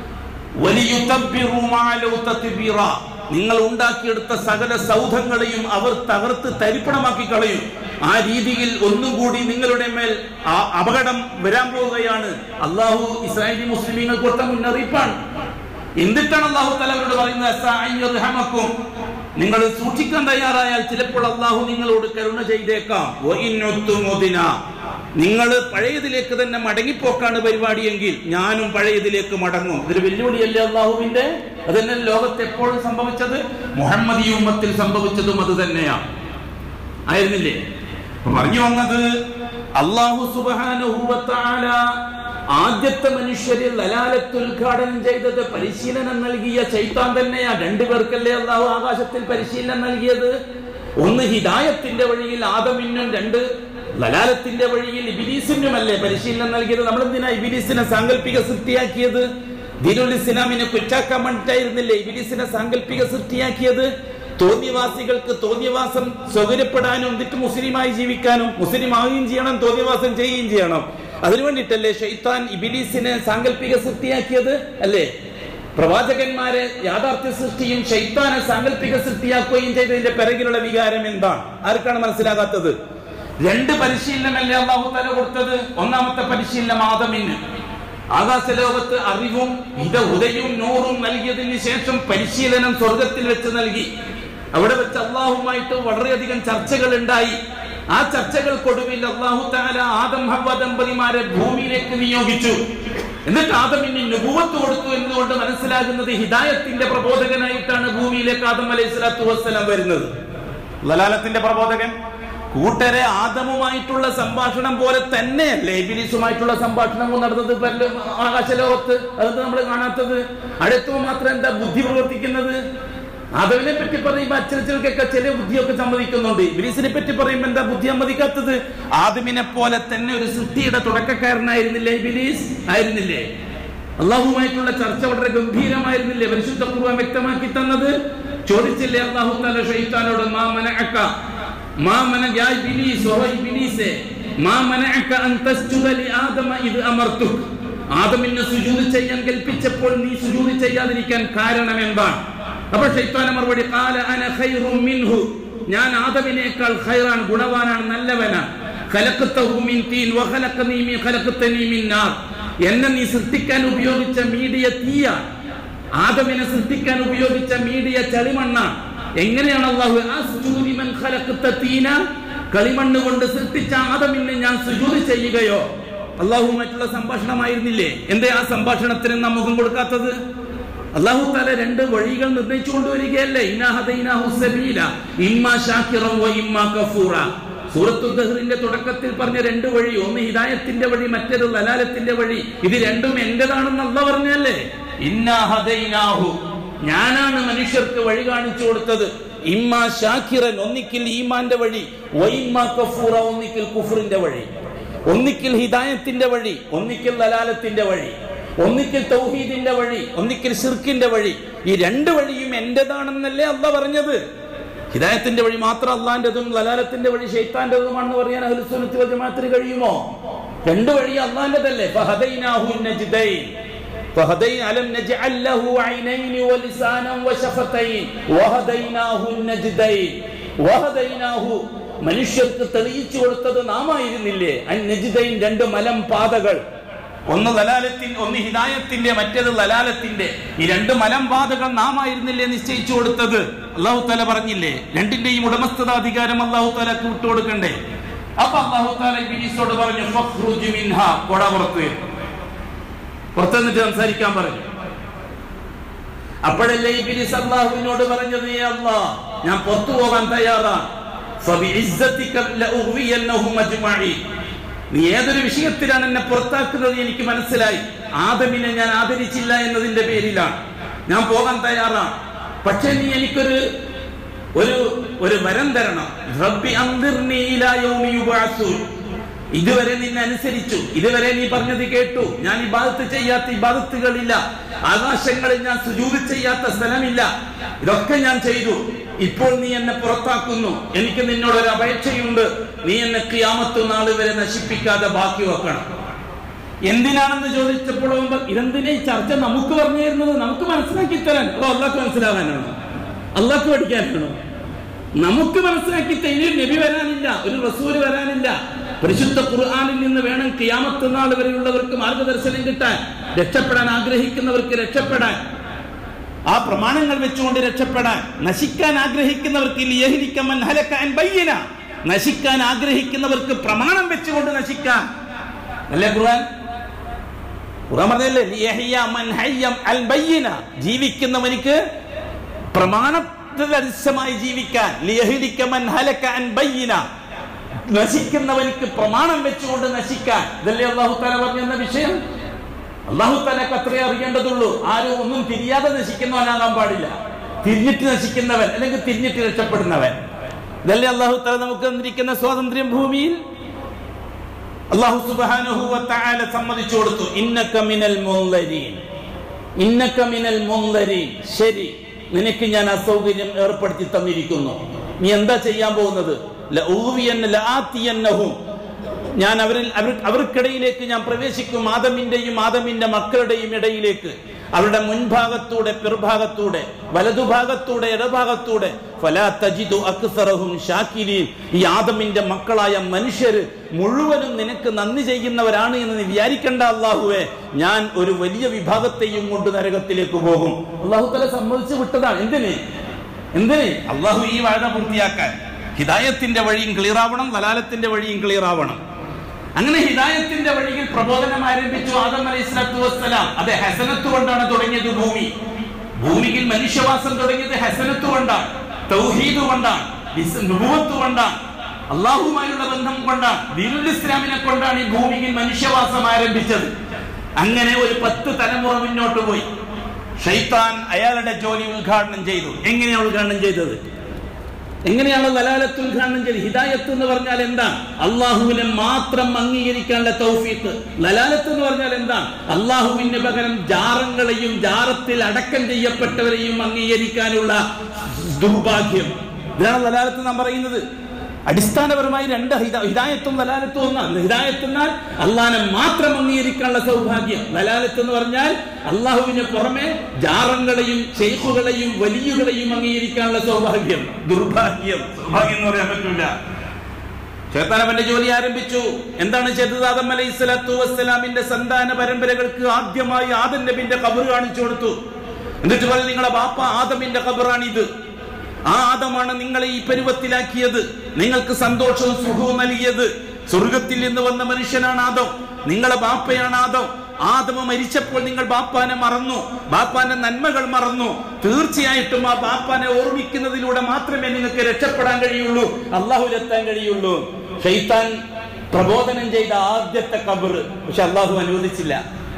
വലിയുതബ്ബിറു മാ ലൗ തത്ബീറ. നിങ്ങൾ ഉണ്ടാക്കിയെടുത്ത സകല സൗധങ്ങളെയും അവർ തകർത്ത് തരിപ്പണമാക്കി കളയും ആ രീതിയിൽ ഒന്നും കൂടി നിങ്ങളുടെ മേൽ ആ അപകടം വരാൻ പോവുകയാണ് അള്ളാഹു ഇസ്രായേലി മുസ്ലിമീങ്ങൾ കൊടുത്ത മുന്നറിയിപ്പാണ് എന്നിട്ടാണ് അള്ളാഹു തലവരോട് പറയുന്നത് "അസ്സാ അൻ യർഹമക്കും." നിങ്ങൾ സൂക്ഷിക്കാൻ തയ്യാറായാൽ ചിലപ്പോൾ അള്ളാഹു നിങ്ങളോട് കരുണ ചെയ്തേക്കാം വഇൻ ഉത്തും ഉദിന. നിങ്ങൾ പഴയതിലേക്ക് തന്നെ മടങ്ങിപ്പോക്കാണ് പരിപാടിയെങ്കിൽ ഞാനും പഴയതിലേക്ക് മടങ്ങും ഇതൊരു വെല്ലുവിളിയല്ലേ അള്ളാഹുവിന്റെ അതന്നെ ലോകത്ത് എപ്പോഴും സംഭവിച്ചത് മുഹമ്മദ് ഈ ഉമ്മത്തിൽ സംഭവിച്ചതും അത് തന്നെയാണ് ആയിരുന്നില്ലേ അപ്പൊ പറഞ്ഞു വന്നത് അള്ളാഹു സുബ്ഹാനഹു വ തആല ആദ്യത്തെ മനുഷ്യരിൽ ലലാലത്ത് ഉദ്ഘാടനം ചെയ്തത് പരിശീലനം നൽകിയ ചൈത്താൻ തന്നെയാ രണ്ടുപേർക്കല്ലേ അള്ളാഹു ആകാശത്തിൽ പരിശീലനം നൽകിയത് ഒന്ന് ഹിദായത്തിന്റെ വഴിയിൽ ആദമിനും രണ്ട് ലലാലത്തിന്റെ വഴിയിൽ ഇബിലീസിനുമല്ലേ പരിശീലനം നൽകിയത് നമ്മൾ എന്തിനാ ഇബിലീസിനെ സാങ്കല്പിക സൃഷ്ടിയാക്കിയത് ദീനുൽ ഇസ്ലാമിനെ കുറ്റാക്കാൻ വേണ്ടിയിട്ടായിരുന്നില്ലേ ഇബിലീസിനെ സാങ്കല്പിക സൃഷ്ടിയാക്കിയത് തോന്നിയവാസികൾക്ക് തോന്നിയവാസം സൗകര്യപ്പെടാനും എന്നിട്ട് മുസ്ലിമായി ജീവിക്കാനും മുസ്ലിം ആവുകയും ചെയ്യണം തോന്നിയവാസം ചെയ്യുകയും ചെയ്യണം അതിനു വേണ്ടിയിട്ടല്ലേ ഷെയ്ത്താൻ ഇബിലീസിനെ സാങ്കല്പിക സൃഷ്ടിയാക്കിയത് അല്ലേ പ്രവാചകന്മാരെ യാഥാർത്ഥ്യ സൃഷ്ടിയും ഷെയ്ത്താനെ സാങ്കല്പിക സൃഷ്ടിയാക്കുകയും ചെയ്തതിന്റെ പിറകിലുള്ള വികാരം എന്താണ് ആർക്കാണ് മനസ്സിലാകാത്തത് രണ്ട് പരിശീലനമല്ലേ അള്ളാഹു തല കൊടുത്തത് ഒന്നാമത്തെ പരിശീലനം ആദമിന് ആകാശലോകത്ത് അറിവും ഇത ഉദയും നൂറും നൽകിയതിന് ശേഷം പരിശീലനം സ്വർഗത്തിൽ വെച്ച് നൽകി അവിടെ വെച്ച് അള്ളാഹുമായിട്ട് വളരെയധികം ചർച്ചകൾ ഉണ്ടായി ആ ചർച്ചകൾക്കൊടുവിൽ അള്ളാഹു താല ആദം ഹവ ദമ്പതിമാരെ ഭൂമിയിലേക്ക് നിയോഗിച്ചു എന്നിട്ട് ആദമിന് നുപുവത്ത് കൊടുത്തു എന്നുകൊണ്ട് മനസ്സിലാകുന്നത് ഹിദായത്തിന്റെ പ്രബോധകനായിട്ടാണ് ഭൂമിയിലേക്ക് ആദം അലൈഹി സ്വലാത്തു വസ്സലാം വരുന്നത് ലലാലത്തിന്റെ പ്രബോധകൻ കൂട്ടരെ ആദമുമായിട്ടുള്ള സംഭാഷണം പോലെ തന്നെയല്ലേ ഇബിലിസുമായിട്ടുള്ള സംഭാഷണവും നടന്നത് പല- ആകാശലോകത്ത് അതൊന്നും നമ്മൾ കാണാത്തത് അടുത്തോ മാത്രം എന്താ ബുദ്ധി പ്രവർത്തിക്കുന്നത് ആദവിനെ പറ്റി പറയുമ്പോ അച്ഛനച്ഛനൊക്കെ ചില ബുദ്ധിയൊക്കെ സമ്മതിക്കുന്നുണ്ട് ഇബിലിസിനെ പറ്റി പറയുമ്പോ എന്താ ബുദ്ധി സമ്മതിക്കാത്തത് ആദമിനെ പോലെ തന്നെ ഒരു സൃഷ്ടിയുടെ തുടക്കക്കാരനായിരുന്നില്ലേ ഇബിലീസ് ആയിരുന്നില്ലേ അള്ളാഹുമായിട്ടുള്ള ചർച്ച വളരെ ഗംഭീരമായിരുന്നില്ലേ പരിശുദ്ധ പൂർവ്വം വ്യക്തമാക്കി തന്നത് ചോദിച്ചില്ലേ അള്ളാഹു താല ഷെയ്ത്താനോട് മാ മനഅക മാ മന യാ ഇബ്ലീസ് ഓ ഇബ്ലീസേ മാ മനഅക അൻ തസ്ജുദ ലി ആദമ ഇദ് അമർതുക് ആദമിന് സുജൂദ് ചെയ്യാൻ കൽപ്പിച്ചപ്പോൾ നീ സുജൂദ് ചെയ്യാതിരിക്കാൻ കാരണം എന്താണ് അപ്പോൾ ഷെയ്ത്താന മറുപടി ഖാല അന ഖൈറും മിൻഹു ഞാൻ ആദമിനേക്കാൾ ഖൈറാൻ ഗുണവാനാണ് നല്ലവനാണ് ഖലഖതഹു മിൻ തീൻ വഖലഖനി മിൻ ഖലഖതനി മിൻ നാർ എന്നെ നീ സൃഷ്ടിക്കാൻ ഉപയോഗിച്ച മീഡിയ തീയാണ് ആദമിനെ സൃഷ്ടിക്കാൻ ഉപയോഗിച്ച മീഡിയ ചളിമണ്ണാണ് എങ്ങനെയാണ് അള്ളാഹു അസ്ജുദു ലിമൻ ഖലഖത തീന കളിമണ്ണ് കൊണ്ട് സൃഷ്ടിച്ച ആദമിന് ഞാൻ സുജൂത് ചെയ്യുകയോ അള്ളാഹുമായിട്ടുള്ള സംഭാഷണമായിരുന്നില്ലേ എന്തേ ആ സംഭാഷണത്തിന് നാം മുഖം കൊടുക്കാത്തത് അള്ളാഹു താല രണ്ട് വഴികൾ നിർണയിച്ചു കൊണ്ടുവരികയല്ലേ ഇന്നാ ഹദൈനാഹു സബീല ഇമ്മാ ശാക്കിറൻ വ ഇമ്മാ കഫൂറ സൂറത്തു ദഹ്റിന്റെ തുടക്കത്തിൽ പറഞ്ഞ രണ്ട് വഴി ഒന്ന് ഹിദായത്തിന്റെ വഴി മറ്റേത് ലലാലത്തിന്റെ വഴി ഇത് രണ്ടും എന്റേതാണെന്ന് അല്ല പറഞ്ഞല്ലേ ഇന്നാ ഹദൈനാഹു ഞാനാണ് മനുഷ്യർക്ക് വഴി കാണിച്ചു കൊടുത്തത് ഇമ്മാ ഷാക്കിറൻ ഒന്നിക്കിൽ ഈമാന്റെ വഴി വൈമ്മാ കഫൂറ ഒന്നിക്കിൽ കുഫറിന്റെ വഴി ഒന്നിക്കിൽ ഹിദായത്തിന്റെ വഴി ഒന്നിക്കിൽ ലലാലത്തിന്റെ വഴി ഒന്നിക്കിൽ തൗഹീദിന്റെ വഴി ഒന്നിക്കിൽ ഷിർക്കിന്റെ വഴി ഈ രണ്ട് വഴിയും എന്റേതാണെന്നല്ലേ അല്ല പറഞ്ഞത് ഹിദായത്തിന്റെ വഴി മാത്രം അള്ളാന്റെതും ലലാലത്തിന്റെ വഴി ഷെയ്ത്താന്റെതുമാണെന്ന് പറയാൻ അഹ്ലുസുന്നത്തി വൽ ജമാഅത്തിന് കഴിയുമോ രണ്ട് വഴി അള്ളാന്റെതല്ലേ ഫഹദൈനാഹു നജ്ദൈൻ فهدينا ألم نجعل له عينين ولسانا وشفتين وهديناه النجدين وهديناه മനുഷ്യർക്ക് തെളിയിച്ചു കൊടുത്തത് നാമായിരുന്നില്ലേ അന്നജിതൈൻ രണ്ട് മലം പാതകൾ ഒന്ന് ലലാലത്തിൻ ഒന്ന് ഹിദായത്തിന്റെ മറ്റേത് ലലാലത്തിന്റെ ഈ രണ്ട് മലം പാതകൾ നാമായിരുന്നില്ലേ നിശ്ചയിച്ചു കൊടുത്തത് അള്ളാഹു താല പറഞ്ഞില്ലേ രണ്ടിന്റെയും ഉടമസ്ഥതാധികാരം അള്ളാഹു താലക്ക് വിട്ടുകൊടുക്കണ്ടേ അപ്പൊ അള്ളാഹു താല ഇബിലീസോട് പറഞ്ഞു ഫഖ്റുജ് മിൻഹ കൊട പുറത്ത് പുറത്തു നിന്നിട്ട് സംസാരിക്കാൻ പറഞ്ഞു അപ്പോഴല്ലേ ഇബിലിസ് അള്ളാഹുവിനോട് പറഞ്ഞത് "ഏ അല്ലാ ഞാൻ പുറത്തു പോകാൻ തയ്യാറാണ് ഫബിഇസ്സതിക ലഉഗ്വിയന്നഹും അജ്മഈൻ." നീ ഏതൊരു വിഷയത്തിലാണ് എന്നെ പുറത്താക്കുന്നത് എനിക്ക് മനസ്സിലായി ആദമിനെ ഞാൻ ആദരിച്ചില്ല എന്നതിന്റെ പേരിലാണ് ഞാൻ പോകാൻ തയ്യാറാണ് പക്ഷെ നീ എനിക്കൊരു ഒരു ഒരു വരം തരണം റബ്ബി അൻദിർനി ഇലാ യൗമി യുബഅസൂൻ ഇതുവരെ നിന്നെ അനുസരിച്ചു ഇതുവരെ നീ പറഞ്ഞത് കേട്ടു ഞാൻ ഇബാദത്ത് ചെയ്യാത്ത ഇബാദത്തുകളില്ല ആകാശങ്ങളിൽ ഞാൻ സുജൂത് ചെയ്യാത്ത സ്ഥലമില്ല ഇതൊക്കെ ഞാൻ ചെയ്തു ഇപ്പോൾ നീ എന്നെ പുറത്താക്കുന്നു എനിക്ക് നിന്നോട് ഒരു അപേക്ഷയുണ്ട് നീ എന്നെ ക്യാമത്ത് നാൾ വരെ നശിപ്പിക്കാതെ ബാക്കി വെക്കണം എന്തിനാണെന്ന് ചോദിച്ചപ്പോൾ അവൻ പറ- ഇതെന്തിനാ ഈ ചർച്ച നമുക്ക് പറഞ്ഞു തരുന്നത് നമുക്ക് മനസ്സിലാക്കി തരാൻ അതോ അള്ളാഹ്ക്ക് മനസ്സിലാകാനാണോ അള്ളാഹ്ക്ക് പഠിക്കാനാണോ നമുക്ക് മനസ്സിലാക്കി തരും നബി വരാനില്ല ഒരു റസൂല് വരാനില്ല പരിശുദ്ധ ഖുർആനിൽ നിന്ന് വേണം കിയാമത്ത് നാൾ വരെയുള്ളവർക്ക് മാർഗദർശനം കിട്ടാൻ രക്ഷപ്പെടാൻ ആഗ്രഹിക്കുന്നവർക്ക് രക്ഷപ്പെടാൻ ആ പ്രമാണങ്ങൾ വെച്ചുകൊണ്ട് രക്ഷപ്പെടാൻ നശിക്കാൻ ആഗ്രഹിക്കുന്നവർക്ക് ലിയഹ്ലിക്കമൻ ഹലക്കാൻ ബയ്യന നശിക്കാൻ ആഗ്രഹിക്കുന്നവർക്ക് പ്രമാണം വെച്ചുകൊണ്ട് നശിക്കാൻ അല്ലേ ഖുർആൻ ഖുർആൻ പറഞ്ഞല്ലേ ലിയഹ്യ മൻ ഹയ്യം അൽ ബയ്യന ജീവിക്കുന്നവനിക്ക് പ്രമാണത്തിൽ അരിശമായി ജീവിക്കാൻ ലിയഹ്ലിക്കമൻ ഹലക്കാൻ ബയ്യന നശിക്കുന്നവനിക്ക് പ്രമാണം വെച്ചുകൊണ്ട് നശിക്കാൻ ഇതല്ലേ അള്ളാഹു താല പറഞ്ഞെന്ന വിഷയം അള്ളാഹു താലക്ക് അത്രേ അറിയേണ്ടതുള്ളൂ ആരും ഒന്നും തിരിയാതെ നശിക്കുന്നവനാകാൻ പാടില്ല തിരിഞ്ഞിട്ട് നശിക്കുന്നവൻ അല്ലെങ്കിൽ തിരിഞ്ഞിട്ട് രക്ഷപ്പെടുന്നവൻ ഇതല്ലേ അള്ളാഹു താല നമുക്ക് തന്നിരിക്കുന്ന സ്വാതന്ത്ര്യം ഭൂമിയിൽ അള്ളാഹു സുബ്ഹാനഹു വ തആല സമ്മതിച്ചു കൊടുത്തു ഇന്നക മിനൽ മുൻദരീൻ ഇന്നക മിനൽ മുൻദരീൻ ശരി നിനക്ക് ഞാൻ അസൗകര്യം ഏർപ്പെടുത്തി തന്നിരിക്കുന്നു നീ എന്താ ചെയ്യാൻ പോകുന്നത് ലഊവിയന്ന ലആതിയന്നഹും ഞാൻ അവരിൽ അവർ അവർക്കിടയിലേക്ക് ഞാൻ പ്രവേശിക്കും ആദമിന്റെയും ആദമിന്റെ മക്കളുടെയും ഇടയിലേക്ക് അവരുടെ മുൻഭാഗത്തൂടെ പിർഭാഗത്തൂടെ വലതുഭാഗത്തൂടെ ഇടഭാഗത്തൂടെ ഫലാ തജിദു അക്സറഹും ഷാക്കിരീൻ ഈ ആദമിന്റെ മക്കളായ മനുഷ്യര് മുഴുവനും നിനക്ക് നന്ദി ചെയ്യുന്നവരാണ് എന്ന് നീ വിചാരിക്കണ്ട അള്ളാഹുവേ ഞാൻ ഒരു വലിയ വിഭാഗത്തെയും കൊണ്ട് നരകത്തിലേക്ക് പോകും അള്ളാഹു തല സമ്മതിച്ചു വിട്ടതാണ് എന്തിന് എന്തിന് അള്ളാഹു ഈ വാഴ പൂർത്തിയാക്കാൻ ഹിദായത്തിന്റെ വഴിയും ക്ലിയർ ആവണം ലലാലത്തിന്റെ വഴിയും ക്ലിയർ ആവണം അങ്ങനെ ഹിദായത്തിന്റെ വഴിയിൽ പ്രബോധനം ആരംഭിച്ചു ആദം അലൈഹി സ്വലാത്തു വസ്സലാം അതെ ഹസനത്ത് കൊണ്ടാണ് തുടങ്ങിയത് ഭൂമി ഭൂമിയിൽ മനുഷ്യവാസം തുടങ്ങിയത് ഹസനത്ത് കൊണ്ടാണ് തൗഹീദ് കൊണ്ടാണ് ഇസ് നുബുവത്ത് കൊണ്ടാണ് അള്ളാഹുമായുള്ള ബന്ധം കൊണ്ടാണ് ദീനുൽ ഇസ്ലാമിനെ കൊണ്ടാണ് ഈ ഭൂമിയിൽ മനുഷ്യവാസം ആരംഭിച്ചത് അങ്ങനെ ഒരു പത്ത് തലമുറ മുന്നോട്ട് പോയി ഷൈത്താൻ അയാളുടെ ജോലി ഉദ്ഘാടനം ചെയ്തു എങ്ങനെയാണ് ഉദ്ഘാടനം ചെയ്തത് എങ്ങനെയാണ് ലലാലത്ത് ഉദ്ഘാടനം ചെയ്ത് ഹിദായത്ത് എന്ന് പറഞ്ഞാൽ എന്താണ് അള്ളാഹുവിനെ മാത്രം അംഗീകരിക്കാനുള്ള തൗഫീഖ് ലലാലത്ത് എന്ന് പറഞ്ഞാൽ എന്താണ് അള്ളാഹുവിന് പകരം ജാറങ്ങളെയും ജാറത്തിൽ അടക്കം ചെയ്യപ്പെട്ടവരെയും അംഗീകരിക്കാനുള്ള ദുർഭാഗ്യം ഇതാണ് ലലാലത്ത് നാം പറയുന്നത് അടിസ്ഥാനപരമായി രണ്ട് ഹിദ- ഹിദായത്തും ലലാലത്തും ഒന്നാണ് ഹിദായത്ത് എന്നാൽ അള്ളാഹിനെ മാത്രം അംഗീകരിക്കാനുള്ള സൗഭാഗ്യം ലലാലത്ത് എന്ന് പറഞ്ഞാൽ അള്ളാഹുവിന് പുറമെ ജാറങ്ങളെയും ഷെയ്ഖുകളെയും വലിയുകളെയും അംഗീകരിക്കാനുള്ള സൗഭാഗ്യം ദുർഭാഗ്യം സൗഭാഗ്യം എന്ന് പറയാൻ പറ്റില്ല ചേത്താനവന്റെ ജോലി ആരംഭിച്ചു എന്താണ് ചെയ്തത് ആദം അലൈഹി സ്വലാത്തു വസ്സലാമിന്റെ സന്താന പരമ്പരകൾക്ക് ആദ്യമായി ആദം നബിന്റെ കബർ കാണിച്ചു കൊടുത്തു എന്നിട്ട് പറഞ്ഞു നിങ്ങളെ ബാപ്പ ആദമിന്റെ കബറാണിത് ആ ആദമാണ് നിങ്ങളെ ഈ പരുവത്തിലാക്കിയത് നിങ്ങൾക്ക് സന്തോഷവും സുഖവും നൽകിയത് സ്വർഗത്തിൽ നിന്ന് വന്ന മനുഷ്യനാണ് ആദം നിങ്ങളെ ബാപ്പയാണ് ആദം ആദമ മരിച്ചപ്പോൾ നിങ്ങൾ ബാപ്പാനെ മറന്നു ബാപ്പാന്റെ നന്മകൾ മറന്നു തീർച്ചയായിട്ടും ആ ബാപ്പാനെ ഓർമ്മിക്കുന്നതിലൂടെ മാത്രമേ നിങ്ങൾക്ക് രക്ഷപ്പെടാൻ കഴിയുള്ളൂ അള്ളാഹുലെത്താൻ കഴിയുള്ളൂ ഷെയ്ത്താൻ പ്രബോധനം ചെയ്ത ആദ്യത്തെ കബർ പക്ഷെ അള്ളാഹു അനുവദിച്ചില്ല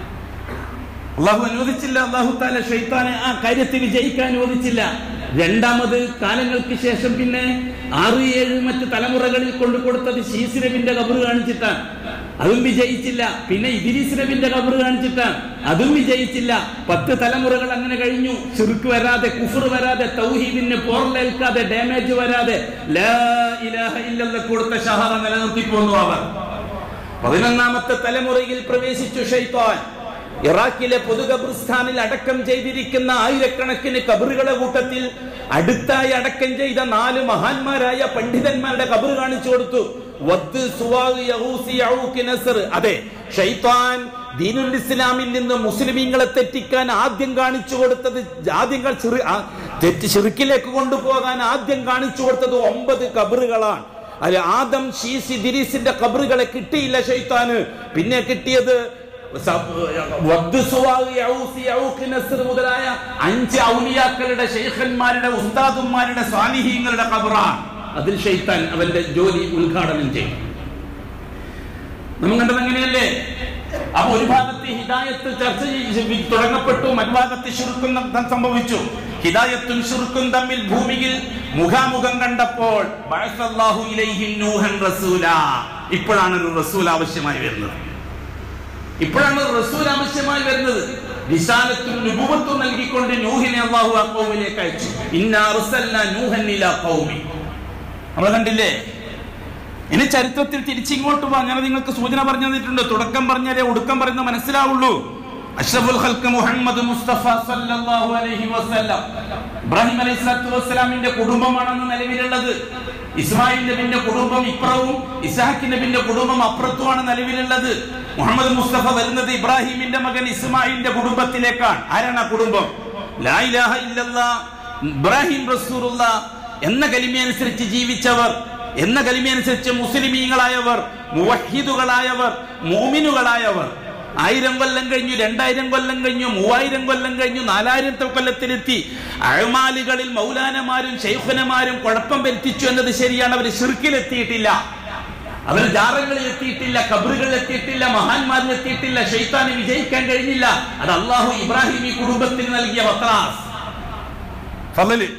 അള്ളാഹു അനുവദിച്ചില്ല അള്ളാഹു താല ഷെയ്ത്താനെ ആ കാര്യത്തിൽ വിജയിക്കാൻ അനുവദിച്ചില്ല രണ്ടാമത് കാലങ്ങൾക്ക് ശേഷം പിന്നെ ആറ് ഏഴ് മറ്റ് തലമുറകളിൽ കൊണ്ടു കൊടുത്തത് ശീസ് നബിന്റെ കബർ കാണിച്ചിട്ടാണ് അതും വിജയിച്ചില്ല പിന്നെ ഇദിരീസ് നബിന്റെ കബർ കാണിച്ചിട്ടാണ് അതും വിജയിച്ചില്ല പത്ത് തലമുറകൾ അങ്ങനെ കഴിഞ്ഞു ചുരുക്ക് വരാതെ കുഫർ വരാതെ തൗഹീദിന് പോറലേൽക്കാതെ ഡാമേജ് വരാതെ ലാ ഇലാഹ ഇല്ലല്ലാഹ് കൊടുത്ത ഷഹാദ നിലനിർത്തി പോന്നു അവർ പതിനൊന്നാമത്തെ തലമുറയിൽ പ്രവേശിച്ചു ഷൈത്താൻ ഇറാഖിലെ പൊതു ഖബർസ്ഥാനിൽ അടക്കം ചെയ്തിരിക്കുന്ന ആയിരക്കണക്കിന് കബറുകളെ കൂട്ടത്തിൽ അടുത്തായി അടക്കം ചെയ്ത നാല് മഹാന്മാരായ പണ്ഡിതന്മാരുടെ കബർ കാണിച്ചു കൊടുത്തു വദ്, സുവാഗ്, യഹൂസി, യഊക്ക്, നസ്ർ. അതെ ഷൈത്താൻ ദീനുൽ ഇസ്ലാമിൽ നിന്ന് മുസ്ലിമീങ്ങളെ തെറ്റിക്കാൻ ആദ്യം കാണിച്ചു കൊടുത്തത് ആദ്യം ക- ചിറി- ആ, തെറ്റ് ഷിർക്കിലേക്ക് കൊണ്ടുപോകാൻ ആദ്യം കാണിച്ചു കൊടുത്തത് ഒമ്പത് കബറുകളാണ് അതിൽ ആദം ഷീസി ദിരീസിന്റെ കബറുകളെ കിട്ടിയില്ല ഷൈത്താന് പിന്നെ കിട്ടിയത് സബ്- വദ്, സുവാഗ്, യഊസി, യഊക്ക്, നസ്ർ മുതലായ അഞ്ച് ഔലിയാക്കളുടെ ഷെയ്ഖന്മാരുടെ ഉസ്താദുമാരുടെ സ്വാലിഹീങ്ങളുടെ കബറാണ് അതിൽ ഷെയ്ത്താൻ അവന്റെ ജോലി ഉദ്ഘാടനം ചെയ്യും നമ്മൾ കണ്ടത് അങ്ങനെയല്ലേ അപ്പൊ ഒരു ഭാഗത്ത് ഹിദായത്ത് ചർച്ച ചെയ്ത് തുടങ്ങപ്പെട്ടു മറുഭാഗത്ത് ശുരുക്കും സംഭവിച്ചു ഹിദായത്തും ശുരുക്കും തമ്മിൽ ഭൂമിയിൽ മുഖാമുഖം കണ്ടപ്പോൾ ബഅസല്ലാഹു ഇലൈഹിം നൂഹൻ റസൂലാ ഇപ്പോഴാണ് ഒരു റസൂൽ ആവശ്യമായി വരുന്നത് ഇപ്പോഴാണ് ഒരു റസൂൽ ആവശ്യമായി വരുന്നത് വിശാലത്തും നുബുവത്തും നൽകിക്കൊണ്ട് നൂഹിനെ അള്ളാഹു ആ കൗമിലേക്ക് അയച്ചു ഇന്നാ അർസൽനാ നൂഹൻ ഇലാ ഖൗമി നമ്മൾ കണ്ടില്ലേ ഇനി ചരിത്രത്തിൽ തിരിച്ചിങ്ങോട്ട് പോവാ ഞാൻ നിങ്ങൾക്ക് സൂചന പറഞ്ഞു തന്നിട്ടുണ്ട് തുടക്കം പറഞ്ഞാലേ ഒടുക്കം പറയുന്നത് മനസ്സിലാവുള്ളൂ അഷ്റഫുൽ ഖൽക്ക് മുഹമ്മദ് മുസ്തഫ സല്ലല്ലാഹു അലൈഹി വസല്ലം ഇബ്രാഹിം അലൈഹി സ്വലാത്തു വസ്സലാമിന്റെ കുടുംബമാണെന്ന് നിലവിലുള്ളത് ഇസ്മായിൽ നബിന്റെ കുടുംബം ഇപ്പുറവും ഇസ്ഹാഖ് നബിന്റെ കുടുംബം അപ്പുറത്തുമാണ് നിലവിലുള്ളത് മുഹമ്മദ് മുസ്തഫ വരുന്നത് ഇബ്രാഹിമിന്റെ മകൻ ഇസ്മായിലിന്റെ കുടുംബത്തിലേക്കാണ് ആരാണ് ആ കുടുംബം ലാ ഇലാഹ ഇല്ലല്ലാ ഇബ്രാഹിം റസൂലുള്ള എന്ന കലിമയനുസരിച്ച് ജീവിച്ചവർ എന്ന കലിമയനുസരിച്ച് മുസ്ലിമീങ്ങളായവർ മുവഹിദുകളായവർ മൂമിനുകളായവർ ആയിരം കൊല്ലം കഴിഞ്ഞു രണ്ടായിരം കൊല്ലം കഴിഞ്ഞു മൂവായിരം കൊല്ലം കഴിഞ്ഞു നാലായിരത്തെ കൊല്ലത്തിലെത്തി അഴമാലുകളിൽ മൗലാനമാരും ഷെയ്ഖുനമാരും കുഴപ്പം വരുത്തിച്ചു എന്നത് ശരിയാണ് അവർ ഷിർക്കിലെത്തിയിട്ടില്ല അവർ ജാറങ്ങളിൽ എത്തിയിട്ടില്ല കബറുകളിൽ എത്തിയിട്ടില്ല മഹാന്മാരിൽ എത്തിയിട്ടില്ല ഷെയ്ത്താന് വിജയിക്കാൻ കഴിഞ്ഞില്ല അത് അള്ളാഹു ഇബ്രാഹിം ഈ കുടുംബത്തിന് നൽകിയ വത്രാസ് ഫളല്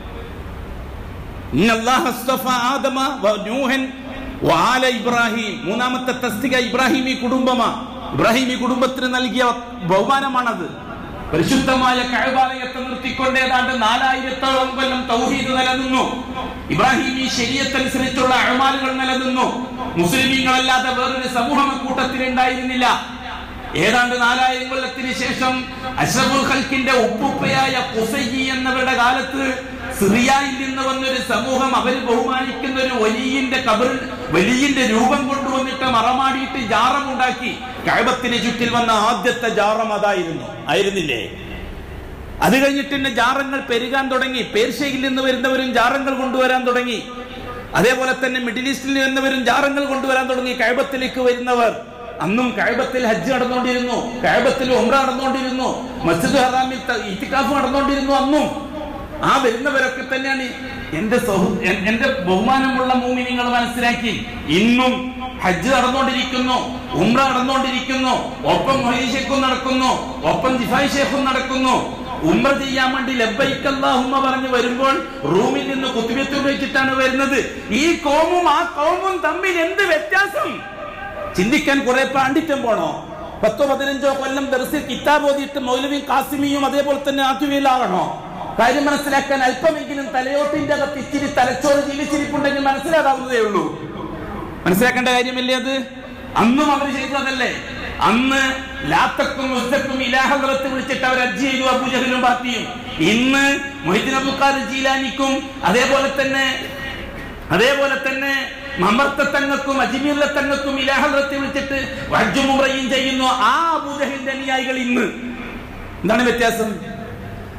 ഇന്ന അല്ലാഹ അസ്തഫ ആദമ വനൂഹൻ വആല ഇബ്രാഹിം മൂന്നാമത്തെ തസ്തിക ഇബ്രാഹിമി കുടുംബമാ ഇബ്രാഹിമി കുടുംബത്തിന് നൽകിയ ബഹുമാനമാണത് പരിശുദ്ധമായ കഴബാലയത്തെ നിർത്തിക്കൊണ്ട് ഏതാണ്ട് നാലായിരത്തോളം കൊല്ലം തൗഹീദ് നിലനിന്നു ഇബ്രാഹിമി ശരീരത്തനുസരിച്ചുള്ള അഴമാലുകൾ നിലനിന്നു മുസ്ലിമീങ്ങളല്ലാതെ വേറൊരു സമൂഹം കൂട്ടത്തിൽ ഉണ്ടായിരുന്നില്ല ഏതാണ്ട് നാലായിരം കൊല്ലത്തിന് ശേഷം അഷ്റഫുൽ ഖൽക്കിന്റെ ഉപ്പുപ്പയായ കുസൈയി എന്നവരുടെ കാലത്ത് സിറിയയിൽ നിന്ന് വന്നൊരു സമൂഹം അവർ ബഹുമാനിക്കുന്ന ഒരു വലിയന്റെ കബർ വലിയന്റെ രൂപം കൊണ്ടുവന്നിട്ട് മറമാടിയിട്ട് ജാറം ഉണ്ടാക്കി കഴബത്തിന് ചുറ്റിൽ വന്ന ആദ്യത്തെ ജാറം അതായിരുന്നു ആയിരുന്നില്ലേ അത് കഴിഞ്ഞിട്ട് തന്നെ ജാറങ്ങൾ പെരുകാൻ തുടങ്ങി പേർഷ്യയിൽ നിന്ന് വരുന്നവരും ജാറങ്ങൾ കൊണ്ടുവരാൻ തുടങ്ങി അതേപോലെ തന്നെ മിഡിൽ ഈസ്റ്റിൽ വരുന്നവരും ജാറങ്ങൾ കൊണ്ടുവരാൻ തുടങ്ങി കഴബത്തിലേക്ക് വരുന്നവർ അന്നും കഴബത്തിൽ ഹജ്ജ് നടന്നുകൊണ്ടിരുന്നു കഴബത്തിൽ ഉംറ നടന്നുകൊണ്ടിരുന്നു മസ്ജിദ് ഹറാമിൽ ത- ഇത്തിക്കാഫ് നടന്നുകൊണ്ടിരുന്നു അന്നും ആ വരുന്നവരൊക്കെ തന്നെയാണ് എന്റെ സഹു എൻ- എന്റെ ബഹുമാനമുള്ള മൂമി നിങ്ങൾ മനസ്സിലാക്കി ഇന്നും ഹജ്ജ് നടന്നുകൊണ്ടിരിക്കുന്നു ഉംറ നടന്നുകൊണ്ടിരിക്കുന്നു ഒപ്പം മൊഹീ ഷേഖും നടക്കുന്നു ഒപ്പം ജിഫായ് ഷേഖും നടക്കുന്നു ഉംറ ചെയ്യാൻ വേണ്ടി ലബ്ബൈക്ക് അല്ലാഹുമ്മ പറഞ്ഞു വരുമ്പോൾ റൂമിൽ നിന്ന് കുത്തിവെത്ത് വെച്ചിട്ടാണ് വരുന്നത് ഈ കോമും ആ കോമും തമ്മിൽ എന്ത് വ്യത്യാസം ചിന്തിക്കാൻ കുറെ പാണ്ഡിത്യം പോണോ പത്തോ പതിനഞ്ചോ കൊല്ലം ദർസിൽ കിതാബ് ഓതിയിട്ട് മൗലവിയും കാസിമിയും അതേപോലെ തന്നെ ആറ്റുവയിലാകണോ കാര്യം മനസ്സിലാക്കാൻ അല്പമെങ്കിലും തലയോട്ടിന്റെ അകത്ത് ഇച്ചിരി തലച്ചോറ് ജീവിച്ചിരിപ്പുണ്ടെങ്കിൽ മനസ്സിലാകാവുന്നതേ ഉള്ളൂ മനസ്സിലാക്കേണ്ട കാര്യമല്ലേ അത് അന്നും അവർ ചെയ്തതല്ലേ അന്ന് ലാത്തക്കും ഉസ്തക്കും ഇലാഹദ്രത്ത് വിളിച്ചിട്ട് അവർ അജ്ജി ചെയ്തു അബുജഹലും പാർട്ടിയും ഇന്ന് മൊഹിദ്ദീൻ അബുക്കാർ ജീലാനിക്കും അതേപോലെ തന്നെ അതേപോലെ തന്നെ മമർത്തത്തങ്ങൾക്കും അജ്മീറിലെ തങ്ങൾക്കും ഇലാഹദ്രത്ത് വിളിച്ചിട്ട് വജ്ജും ഉംറയും ചെയ്യുന്നു ആ അബൂജഹലിന്റെ അനുയായികൾ ഇന്ന് എന്താണ് വ്യത്യാസം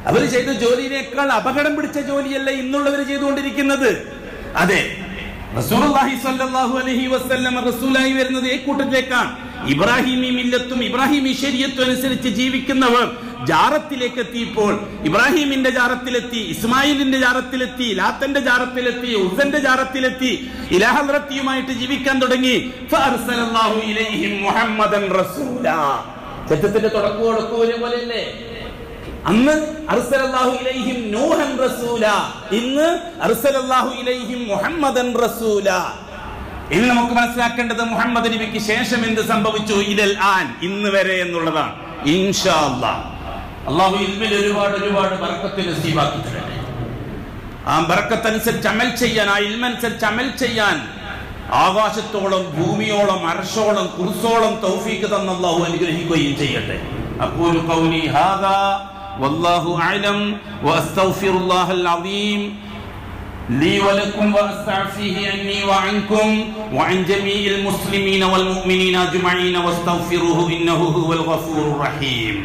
അവർ ചെയ്ത ജോലിയിനേക്കാൾ അപകടം പിടിച്ച ജോലിയല്ല ഇന്നുള്ളവർ ചെയ്തുകൊണ്ടിരിക്കുന്നത് അതെ റസൂലുള്ളാഹി സ്വല്ലല്ലാഹു അലൈഹി വസല്ലം റസൂലായി വരുന്നത് ഈ കൂട്ടത്തിലേക്കാണ് ഇബ്രാഹിമി മില്ലത്തും ഇബ്രാഹിമി ശരീയത്തും അനുസരിച്ച് ജീവിക്കുന്നവർ ജാറത്തിലേക്ക് എത്തിയപ്പോൾ ഇബ്രാഹിമിന്റെ ജാറത്തിലെത്തി ഇസ്മായിലിന്റെ ജാറത്തിലെത്തി ലാത്തന്റെ ജാറത്തിലെത്തി ഉസന്റെ ജാറത്തിലെത്തി ഇലാഹദ്രത്തിയുമായിട്ട് ജീവിക്കാൻ തുടങ്ങി ഫഅർസലല്ലാഹു ഇലൈഹിം മുഹമ്മദൻ റസൂലാ ചറ്റത്തിന്റെ തുടക്കവും ഒടുക്കവും ഒരേപോലെയല്ലേ അന്ന് അർസലല്ലാഹു ഇലൈഹിം നൂഹൻ റസൂല ഇന്ന് അർസലല്ലാഹു ഇലൈഹിം മുഹമ്മദൻ റസൂല ഇനി നമുക്ക് മനസ്സിലാക്കേണ്ടത് മുഹമ്മദ് നബിക്ക് ശേഷം എന്ത് സംഭവിച്ചു ഇതൽ ആൻ ഇന്ന് വരെ എന്നുള്ളതാണ് ഇൻഷാ അല്ലാഹ് അള്ളാഹു ഇൽമിൽ ഒരുപാട് ഒരുപാട് ബർക്കത്ത് നസീബാക്കി തരട്ടെ ആ ബർക്കത്തനുസരിച്ച് അമൽ ചെയ്യാൻ ആ ഇൽമനുസരിച്ച് അമൽ ചെയ്യാൻ ആകാശത്തോളം ഭൂമിയോളം അർഷോളം കുർസോളം തൗഫീക്ക് തന്ന അള്ളാഹു അനുഗ്രഹിക്കുകയും ചെയ്യട്ടെ അപ്പോൾ ഖൗലി ഹാദാ വല്ലാഹു അഅലം വഅസ്തഗ്ഫിറുല്ലാഹൽ അദീം لي ولكم واستعفيه عني وعنكم وعن جميع المسلمين والمؤمنين اجمعين واستغفروه انه هو الغفور الرحيم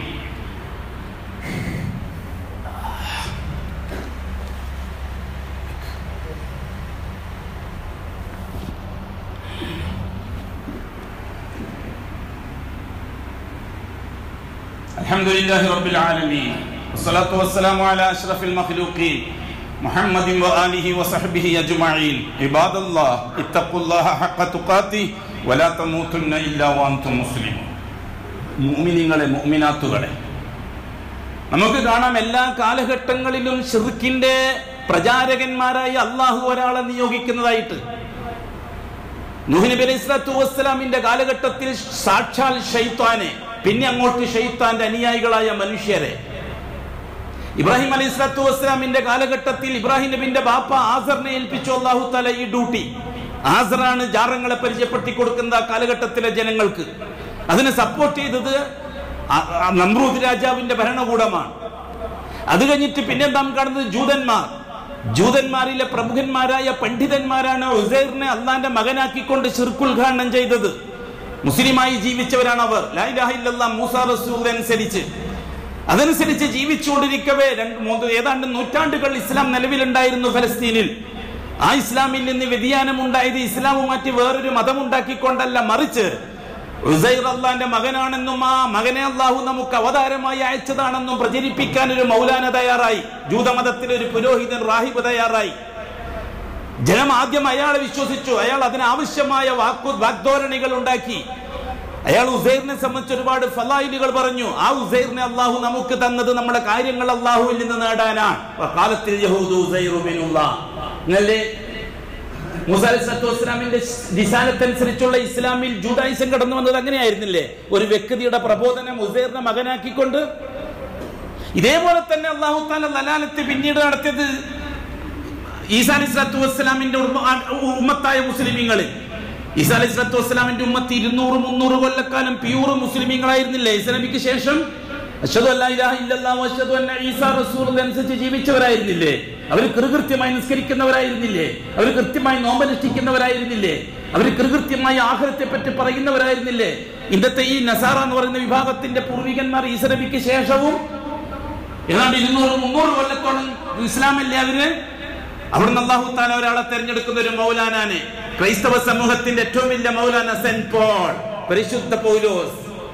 الحمد لله رب العالمين والصلاة والسلام على أشرف المخلوقين محمد وآله وصحبه أجمعين عباد الله اتقوا الله حق تقاته ولا تموتن إلا وأنتم مسلمون മുഅ്മിനീങ്ങളെ മുഅ്മിനാത്തുകളെ നമുക്ക് കാണാം എല്ലാ കാലഘട്ടങ്ങളിലും ഷിർക്കിന്റെ പ്രചാരകന്മാരായി അള്ളാഹു ഒരാളെ നിയോഗിക്കുന്നതായിട്ട് നൂഹ് നബി അലൈഹി സ്വലാത്തു വസ്സലാമിന്റെ കാലഘട്ടത്തിൽ സാക്ഷാൽ ഷെയ്ത്താനെ പിന്നെ അങ്ങോട്ട് ഷെയ്ത്താന്റെ അനുയായികളായ മനുഷ്യരെ ഇബ്രാഹിം അലൈഹി സ്വലാത്തു വസ്സലാമിന്റെ കാലഘട്ടത്തിൽ ഇബ്രാഹിം നബിന്റെ ബാപ്പ ആസറിനെ ഏൽപ്പിച്ചു അള്ളാഹു തല ഈ ഡ്യൂട്ടി ആസറാണ് ജാറങ്ങളെ പരിചയപ്പെടുത്തി കൊടുക്കുന്ന ആ കാലഘട്ടത്തിലെ ജനങ്ങൾക്ക് അതിനെ സപ്പോർട്ട് ചെയ്തത് ആ- ആ നമ്രൂദ് രാജാവിന്റെ ഭരണകൂടമാണ് അത് കഴിഞ്ഞിട്ട് പിന്നെ നാം കാണുന്നത് ജൂതന്മാർ ജൂതന്മാരിലെ പ്രമുഖന്മാരായ പണ്ഡിതന്മാരാണ് ഉസൈറിനെ അള്ളാന്റെ മകനാക്കിക്കൊണ്ട് ശിർക്കുൽഘാടനം ചെയ്തത് മുസ്ലിമായി ജീവിച്ചവരാണ് അവർ ലായിലാഹില്ല മൂസ റസൂൽ അനുസരിച്ച് അതനുസരിച്ച് ജീവിച്ചുകൊണ്ടിരിക്കവേ രണ്ട് മൂന്ന് ഏതാണ്ട് നൂറ്റാണ്ടുകൾ ഇസ്ലാം നിലവിലുണ്ടായിരുന്നു ഫലസ്തീനിൽ ആ ഇസ്ലാമിൽ നിന്ന് വ്യതിയാനം ഉണ്ടായത് ഇസ്ലാം മാറ്റി വേറൊരു മതം ഉണ്ടാക്കിക്കൊണ്ടല്ല മറിച്ച് ഉസൈർ അള്ളാന്റെ മകനാണെന്നും ആ മകനെ അള്ളാഹു നമുക്ക് അവതാരമായി അയച്ചതാണെന്നും പ്രചരിപ്പിക്കാൻ ഒരു മൗലാന തയ്യാറായി ജൂതമതത്തിലെ ഒരു പുരോഹിതൻ റാഹിബ് തയ്യാറായി ജനം ആദ്യം അയാളെ വിശ്വസിച്ചു അയാൾ അതിനാവശ്യമായ വാക്കു വാഗ്ധോരണികൾ ഉണ്ടാക്കി അയാൾ ഉസൈറിനെ സംബന്ധിച്ച് ഒരുപാട് ഫലായിലുകൾ പറഞ്ഞു ആ ഉസൈറിനെ അള്ളാഹു നമുക്ക് തന്നത് നമ്മുടെ കാര്യങ്ങൾ അള്ളാഹുവിൽ നിന്ന് നേടാനാണ് കാലത്തിൽ യഹൂദ് ഉസൈറു ബിനുല്ലാഹ്. എന്നല്ലേ മൂസ അലൈഹി സ്വലാത്തു വസ്സലാമിന്റെ ദിശാനത്തനുസരിച്ചുള്ള ഇസ്ലാമിൽ ജൂഡായിസം കടന്നു വന്നത് അങ്ങനെയായിരുന്നില്ലേ ഒരു വ്യക്തിയുടെ പ്രബോധനം ഉസൈറിനെ മകനാക്കിക്കൊണ്ട് ഇതേപോലെ തന്നെ അള്ളാഹു താല ലലാലത്ത് പിന്നീട് നടത്തിയത് ഈസാ അലൈഹി സ്വലാത്തു വസ്സലാമിന്റെ ഉമ്മ- ആ- ഉമ്മത്തായ മുസ്ലിമീങ്ങളിൽ ഈസാ അലൈഹി സ്വലാത്തു വസ്സലാമിന്റെ ഉമ്മത്ത് ഇരുന്നൂറ് മുന്നൂറ് കൊല്ലക്കാലം പ്യൂർ മുസ്ലിമീങ്ങളായിരുന്നില്ലേ ഇസ്ലാമിക്ക് ശേഷം അഷ്ഹദു അല്ലാ ഇലാഹ ഇല്ലല്ലാഹു അഷ്ഹദു അന്ന ഈസാ റസൂലുള്ളാഹി അനുസരിച്ച് ജീവിച്ചവരായിരുന്നില്ലേ അവർ കൃകൃത്യമായി നിസ്കരിക്കുന്നവരായിരുന്നില്ലേ അവർ കൃത്യമായി നോമ്പനുഷ്ഠിക്കുന്നവരായിരുന്നില്ലേ അവർ കൃകൃത്യമായി ആഹാരത്തെ പറ്റി പറയുന്നവരായിരുന്നില്ലേ ഇന്നത്തെ ഈ നസാറ എന്ന് പറയുന്ന വിഭാഗത്തിന്റെ പൂർവികന്മാർ ഈസനബിക്ക് ശേഷവും ഏതാണ്ട് ഇരുന്നൂറ് മുന്നൂറ് കൊല്ലത്തോളം ഇസ്ലാമല്ലേ അവര് അവിടുന്ന് അള്ളാഹു താല ഒരാളെ തെരഞ്ഞെടുക്കുന്ന ഒരു മൗലാനാനെ ക്രൈസ്തവ സമൂഹത്തിന്റെ ഏറ്റവും വലിയ മൗലാന സെന്റ് പോൾ പരിശുദ്ധ പൗലോസ്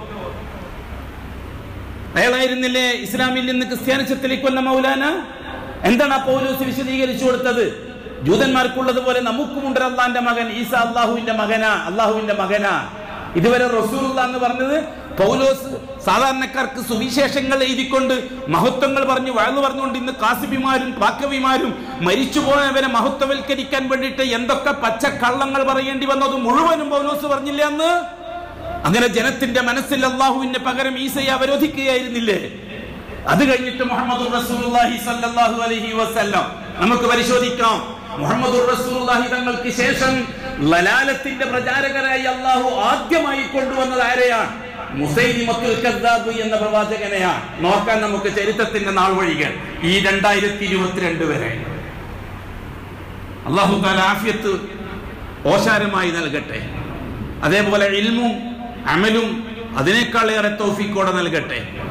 അയാളായിരുന്നില്ലേ ഇസ്ലാമിൽ നിന്ന് ക്രിസ്ത്യാനിസത്തിലേക്ക് വന്ന മൗലാന എന്താണ് ആ പൗലോസ് വിശദീകരിച്ചു കൊടുത്തത് ജൂതന്മാർക്കുള്ളത് നമുക്കുമുണ്ട് അള്ളാന്റെ മകൻ ഈസ അള്ളാഹുവിന്റെ മകനാ അള്ളാഹുവിന്റെ മകനാ ഇതുവരെ റസൂലുള്ള എന്ന് പറഞ്ഞത് പൗലോസ് സാധാരണക്കാർക്ക് സുവിശേഷങ്ങൾ എഴുതിക്കൊണ്ട് മഹത്വങ്ങൾ പറഞ്ഞു വഴന്നു പറഞ്ഞുകൊണ്ട് ഇന്ന് കാസിബിമാരും പാക്കവിമാരും മരിച്ചുപോയവരെ മഹത്വവൽക്കരിക്കാൻ വേണ്ടിയിട്ട് എന്തൊക്കെ പച്ചക്കള്ളങ്ങൾ പറയേണ്ടി വന്നത് മുഴുവനും പൗലോസ് പറഞ്ഞില്ല അന്ന് അങ്ങനെ ജനത്തിന്റെ മനസ്സിൽ അള്ളാഹുവിന്റെ പകരം ഈസയെ അവരോധിക്കുകയായിരുന്നില്ലേ അത് കഴിഞ്ഞിട്ട് മുഹമ്മദ് റസൂലുള്ളാഹി സല്ലല്ലാഹു അലൈഹി വസല്ലം നമുക്ക് പരിശോധിക്കാം മുഹമ്മദ് റസൂലുള്ളാഹി തങ്ങൾക്ക് ശേഷം ലലാലത്തിന്റെ പ്രചാരകരായി അള്ളാഹു ആദ്യമായി കൊണ്ടുവന്നത് ആരെയാണ് മുസൈലിമത്തുൽ കദ്ദാബ് എന്ന പ്രവാചകനെയാണ് നോക്കാൻ നമുക്ക് ചരിത്രത്തിന്റെ നാൾ വഴികൾ ഈ രണ്ടായിരത്തി ഇരുപത്തിരണ്ട് വരെ അള്ളാഹു താല ആഫിയത്ത് ഓശാരമായി നൽകട്ടെ അതേപോലെ ഇൽമും അമലും അതിനേക്കാളേറെ തോഫിക്കോടെ നൽകട്ടെ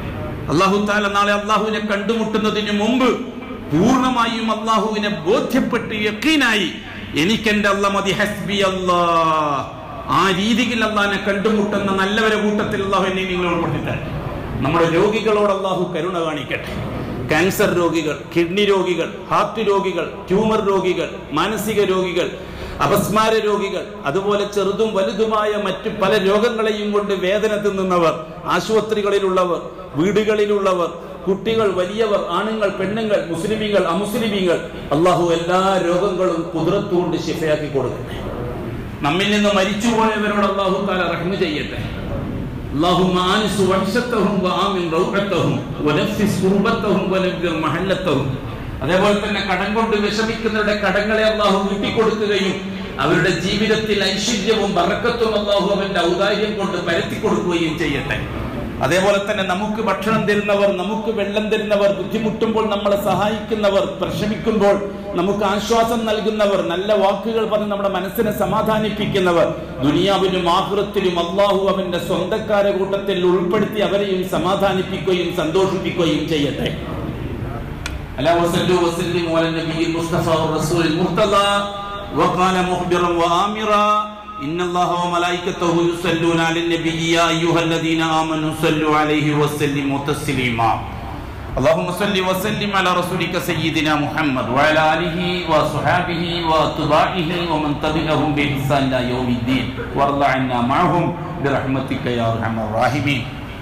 അള്ളാഹു താല നാളെ അള്ളാഹുവിനെ കണ്ടുമുട്ടുന്നതിന് മുമ്പ് പൂർണ്ണമായും അള്ളാഹുവിനെ ബോധ്യപ്പെട്ട് യക്കീനായി എനിക്കെന്റെ അല്ല മതി ഹസ്ബി അല്ലാ ആ രീതിയിൽ അള്ളാഹിനെ കണ്ടുമുട്ടുന്ന നല്ലവരെ കൂട്ടത്തിൽ അള്ളാഹു എന്നെ നിങ്ങൾ ഉൾപ്പെടുത്തിട്ടെ നമ്മുടെ രോഗികളോട് അള്ളാഹു കരുണ കാണിക്കട്ടെ ക്യാൻസർ രോഗികൾ കിഡ്നി രോഗികൾ ഹാർട്ട് രോഗികൾ ട്യൂമർ രോഗികൾ മാനസിക രോഗികൾ അപസ്മാര രോഗികൾ അതുപോലെ ചെറുതും വലുതുമായ മറ്റു പല രോഗങ്ങളെയും കൊണ്ട് വേദന തിന്നുന്നവർ ആശുപത്രികളിലുള്ളവർ വീടുകളിലുള്ളവർ കുട്ടികൾ വലിയവർ ആണുങ്ങൾ പെണ്ണുങ്ങൾ മുസ്ലിമീങ്ങൾ അമുസ്ലിമീങ്ങൾ അള്ളാഹു എല്ലാ രോഗങ്ങളും കുതിരത്തുകൊണ്ട് ശിഫയാക്കി കൊടുക്കട്ടെ നമ്മിൽ നിന്ന് മരിച്ചുപോയവരോട് അള്ളാഹു താല റഹ്മ ചെയ്യട്ടെ اللهم آنس وحشتهم وآمن روحتهم ونفس كربتهم ونبذر محلتهم അതേപോലെ തന്നെ കടം കൊണ്ട് വിഷമിക്കുന്നവരുടെ കടങ്ങളെ അള്ളാഹു വീട്ടിക്കൊടുക്കുകയും അവരുടെ ജീവിതത്തിൽ ഐശ്വര്യവും ബറക്കത്തും അള്ളാഹു അവന്റെ ഔദാര്യം കൊണ്ട് പരത്തി കൊടുക്കുകയും ചെയ്യട്ടെ അതേപോലെ തന്നെ നമുക്ക് ഭക്ഷണം തരുന്നവർ നമുക്ക് വെള്ളം തരുന്നവർ ബുദ്ധിമുട്ടുമ്പോൾ നമ്മളെ സഹായിക്കുന്നവർ പ്രശമിക്കുമ്പോൾ നമുക്ക് ആശ്വാസം നൽകുന്നവർ നല്ല വാക്കുകൾ പറഞ്ഞ് നമ്മുടെ മനസ്സിനെ സമാധാനിപ്പിക്കുന്നവർ ദുനിയാവിലും ആഹൃത്തിലും അള്ളാഹു അവന്റെ സ്വന്തക്കാര കൂട്ടത്തിൽ ഉൾപ്പെടുത്തി അവരെയും സമാധാനിപ്പിക്കുകയും സന്തോഷിപ്പിക്കുകയും ചെയ്യട്ടെ ألا وصلوا وسلموا على النبي المصطفى والرسول المرتضى وقال مخبرا وآمرا إن الله وملائكته يصلون على النبي يا أيها الذين آمنوا صلوا عليه وسلموا تسليما اللهم صل وسلم على رسولك سيدنا محمد وعلى آله وصحابه واتباعه ومن تبعهم بإحسان إلى يوم الدين وارض عنا معهم برحمتك يا أرحم الراحمين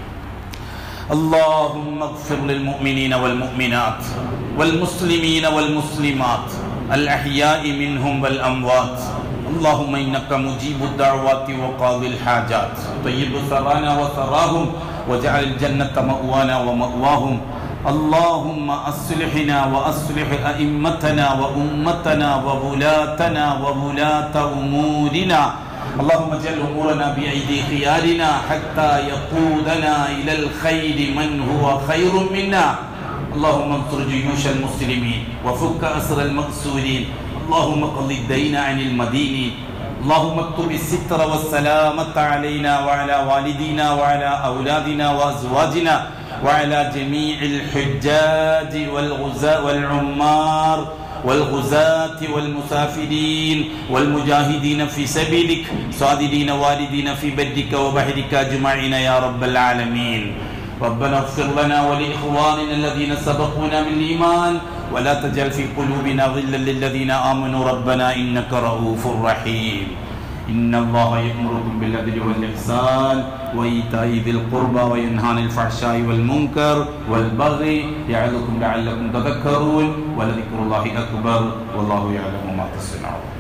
اللهم اغفر للمؤمنين والمؤمنات والمسلمين والمسلمات الأحياء منهم والأموات اللهم إنك مجيب الدعوات وقاضي الحاجات طيب ثرانا وثراهم واجعل الجنة مأوانا ومأواهم اللهم أصلحنا وأصلح أئمتنا وأمتنا وولاتنا وولاة أمورنا اللهم اجعل امورنا بايدي خيارنا حتى يقودنا الى الخير من هو خير منا اللهم انصر جيوش المسلمين وفك اسر المأسورين اللهم قض الدين عن المدينين اللهم اكتب الستر والسلامة علينا وعلى والدينا وعلى أولادنا وأزواجنا وعلى جميع الحجاج والغزاة والعمار والغزاة والمسافرين والمجاهدين في سبيلك صادرين واردين في بدك وبحرك أجمعين يا رب العالمين ربنا اغفر لنا ولإخواننا الذين سبقونا بالإيمان ولا تجعل في قلوبنا غلا للذين آمنوا ربنا إنك رؤوف رحيم إن الله يأمركم بالعدل والإحسان وإيتاء ذي القربى وينهى عن الفحشاء والمنكر والبغي يعظكم لعلكم تذكرون ولذكر الله أكبر والله يعلم ما تصنعون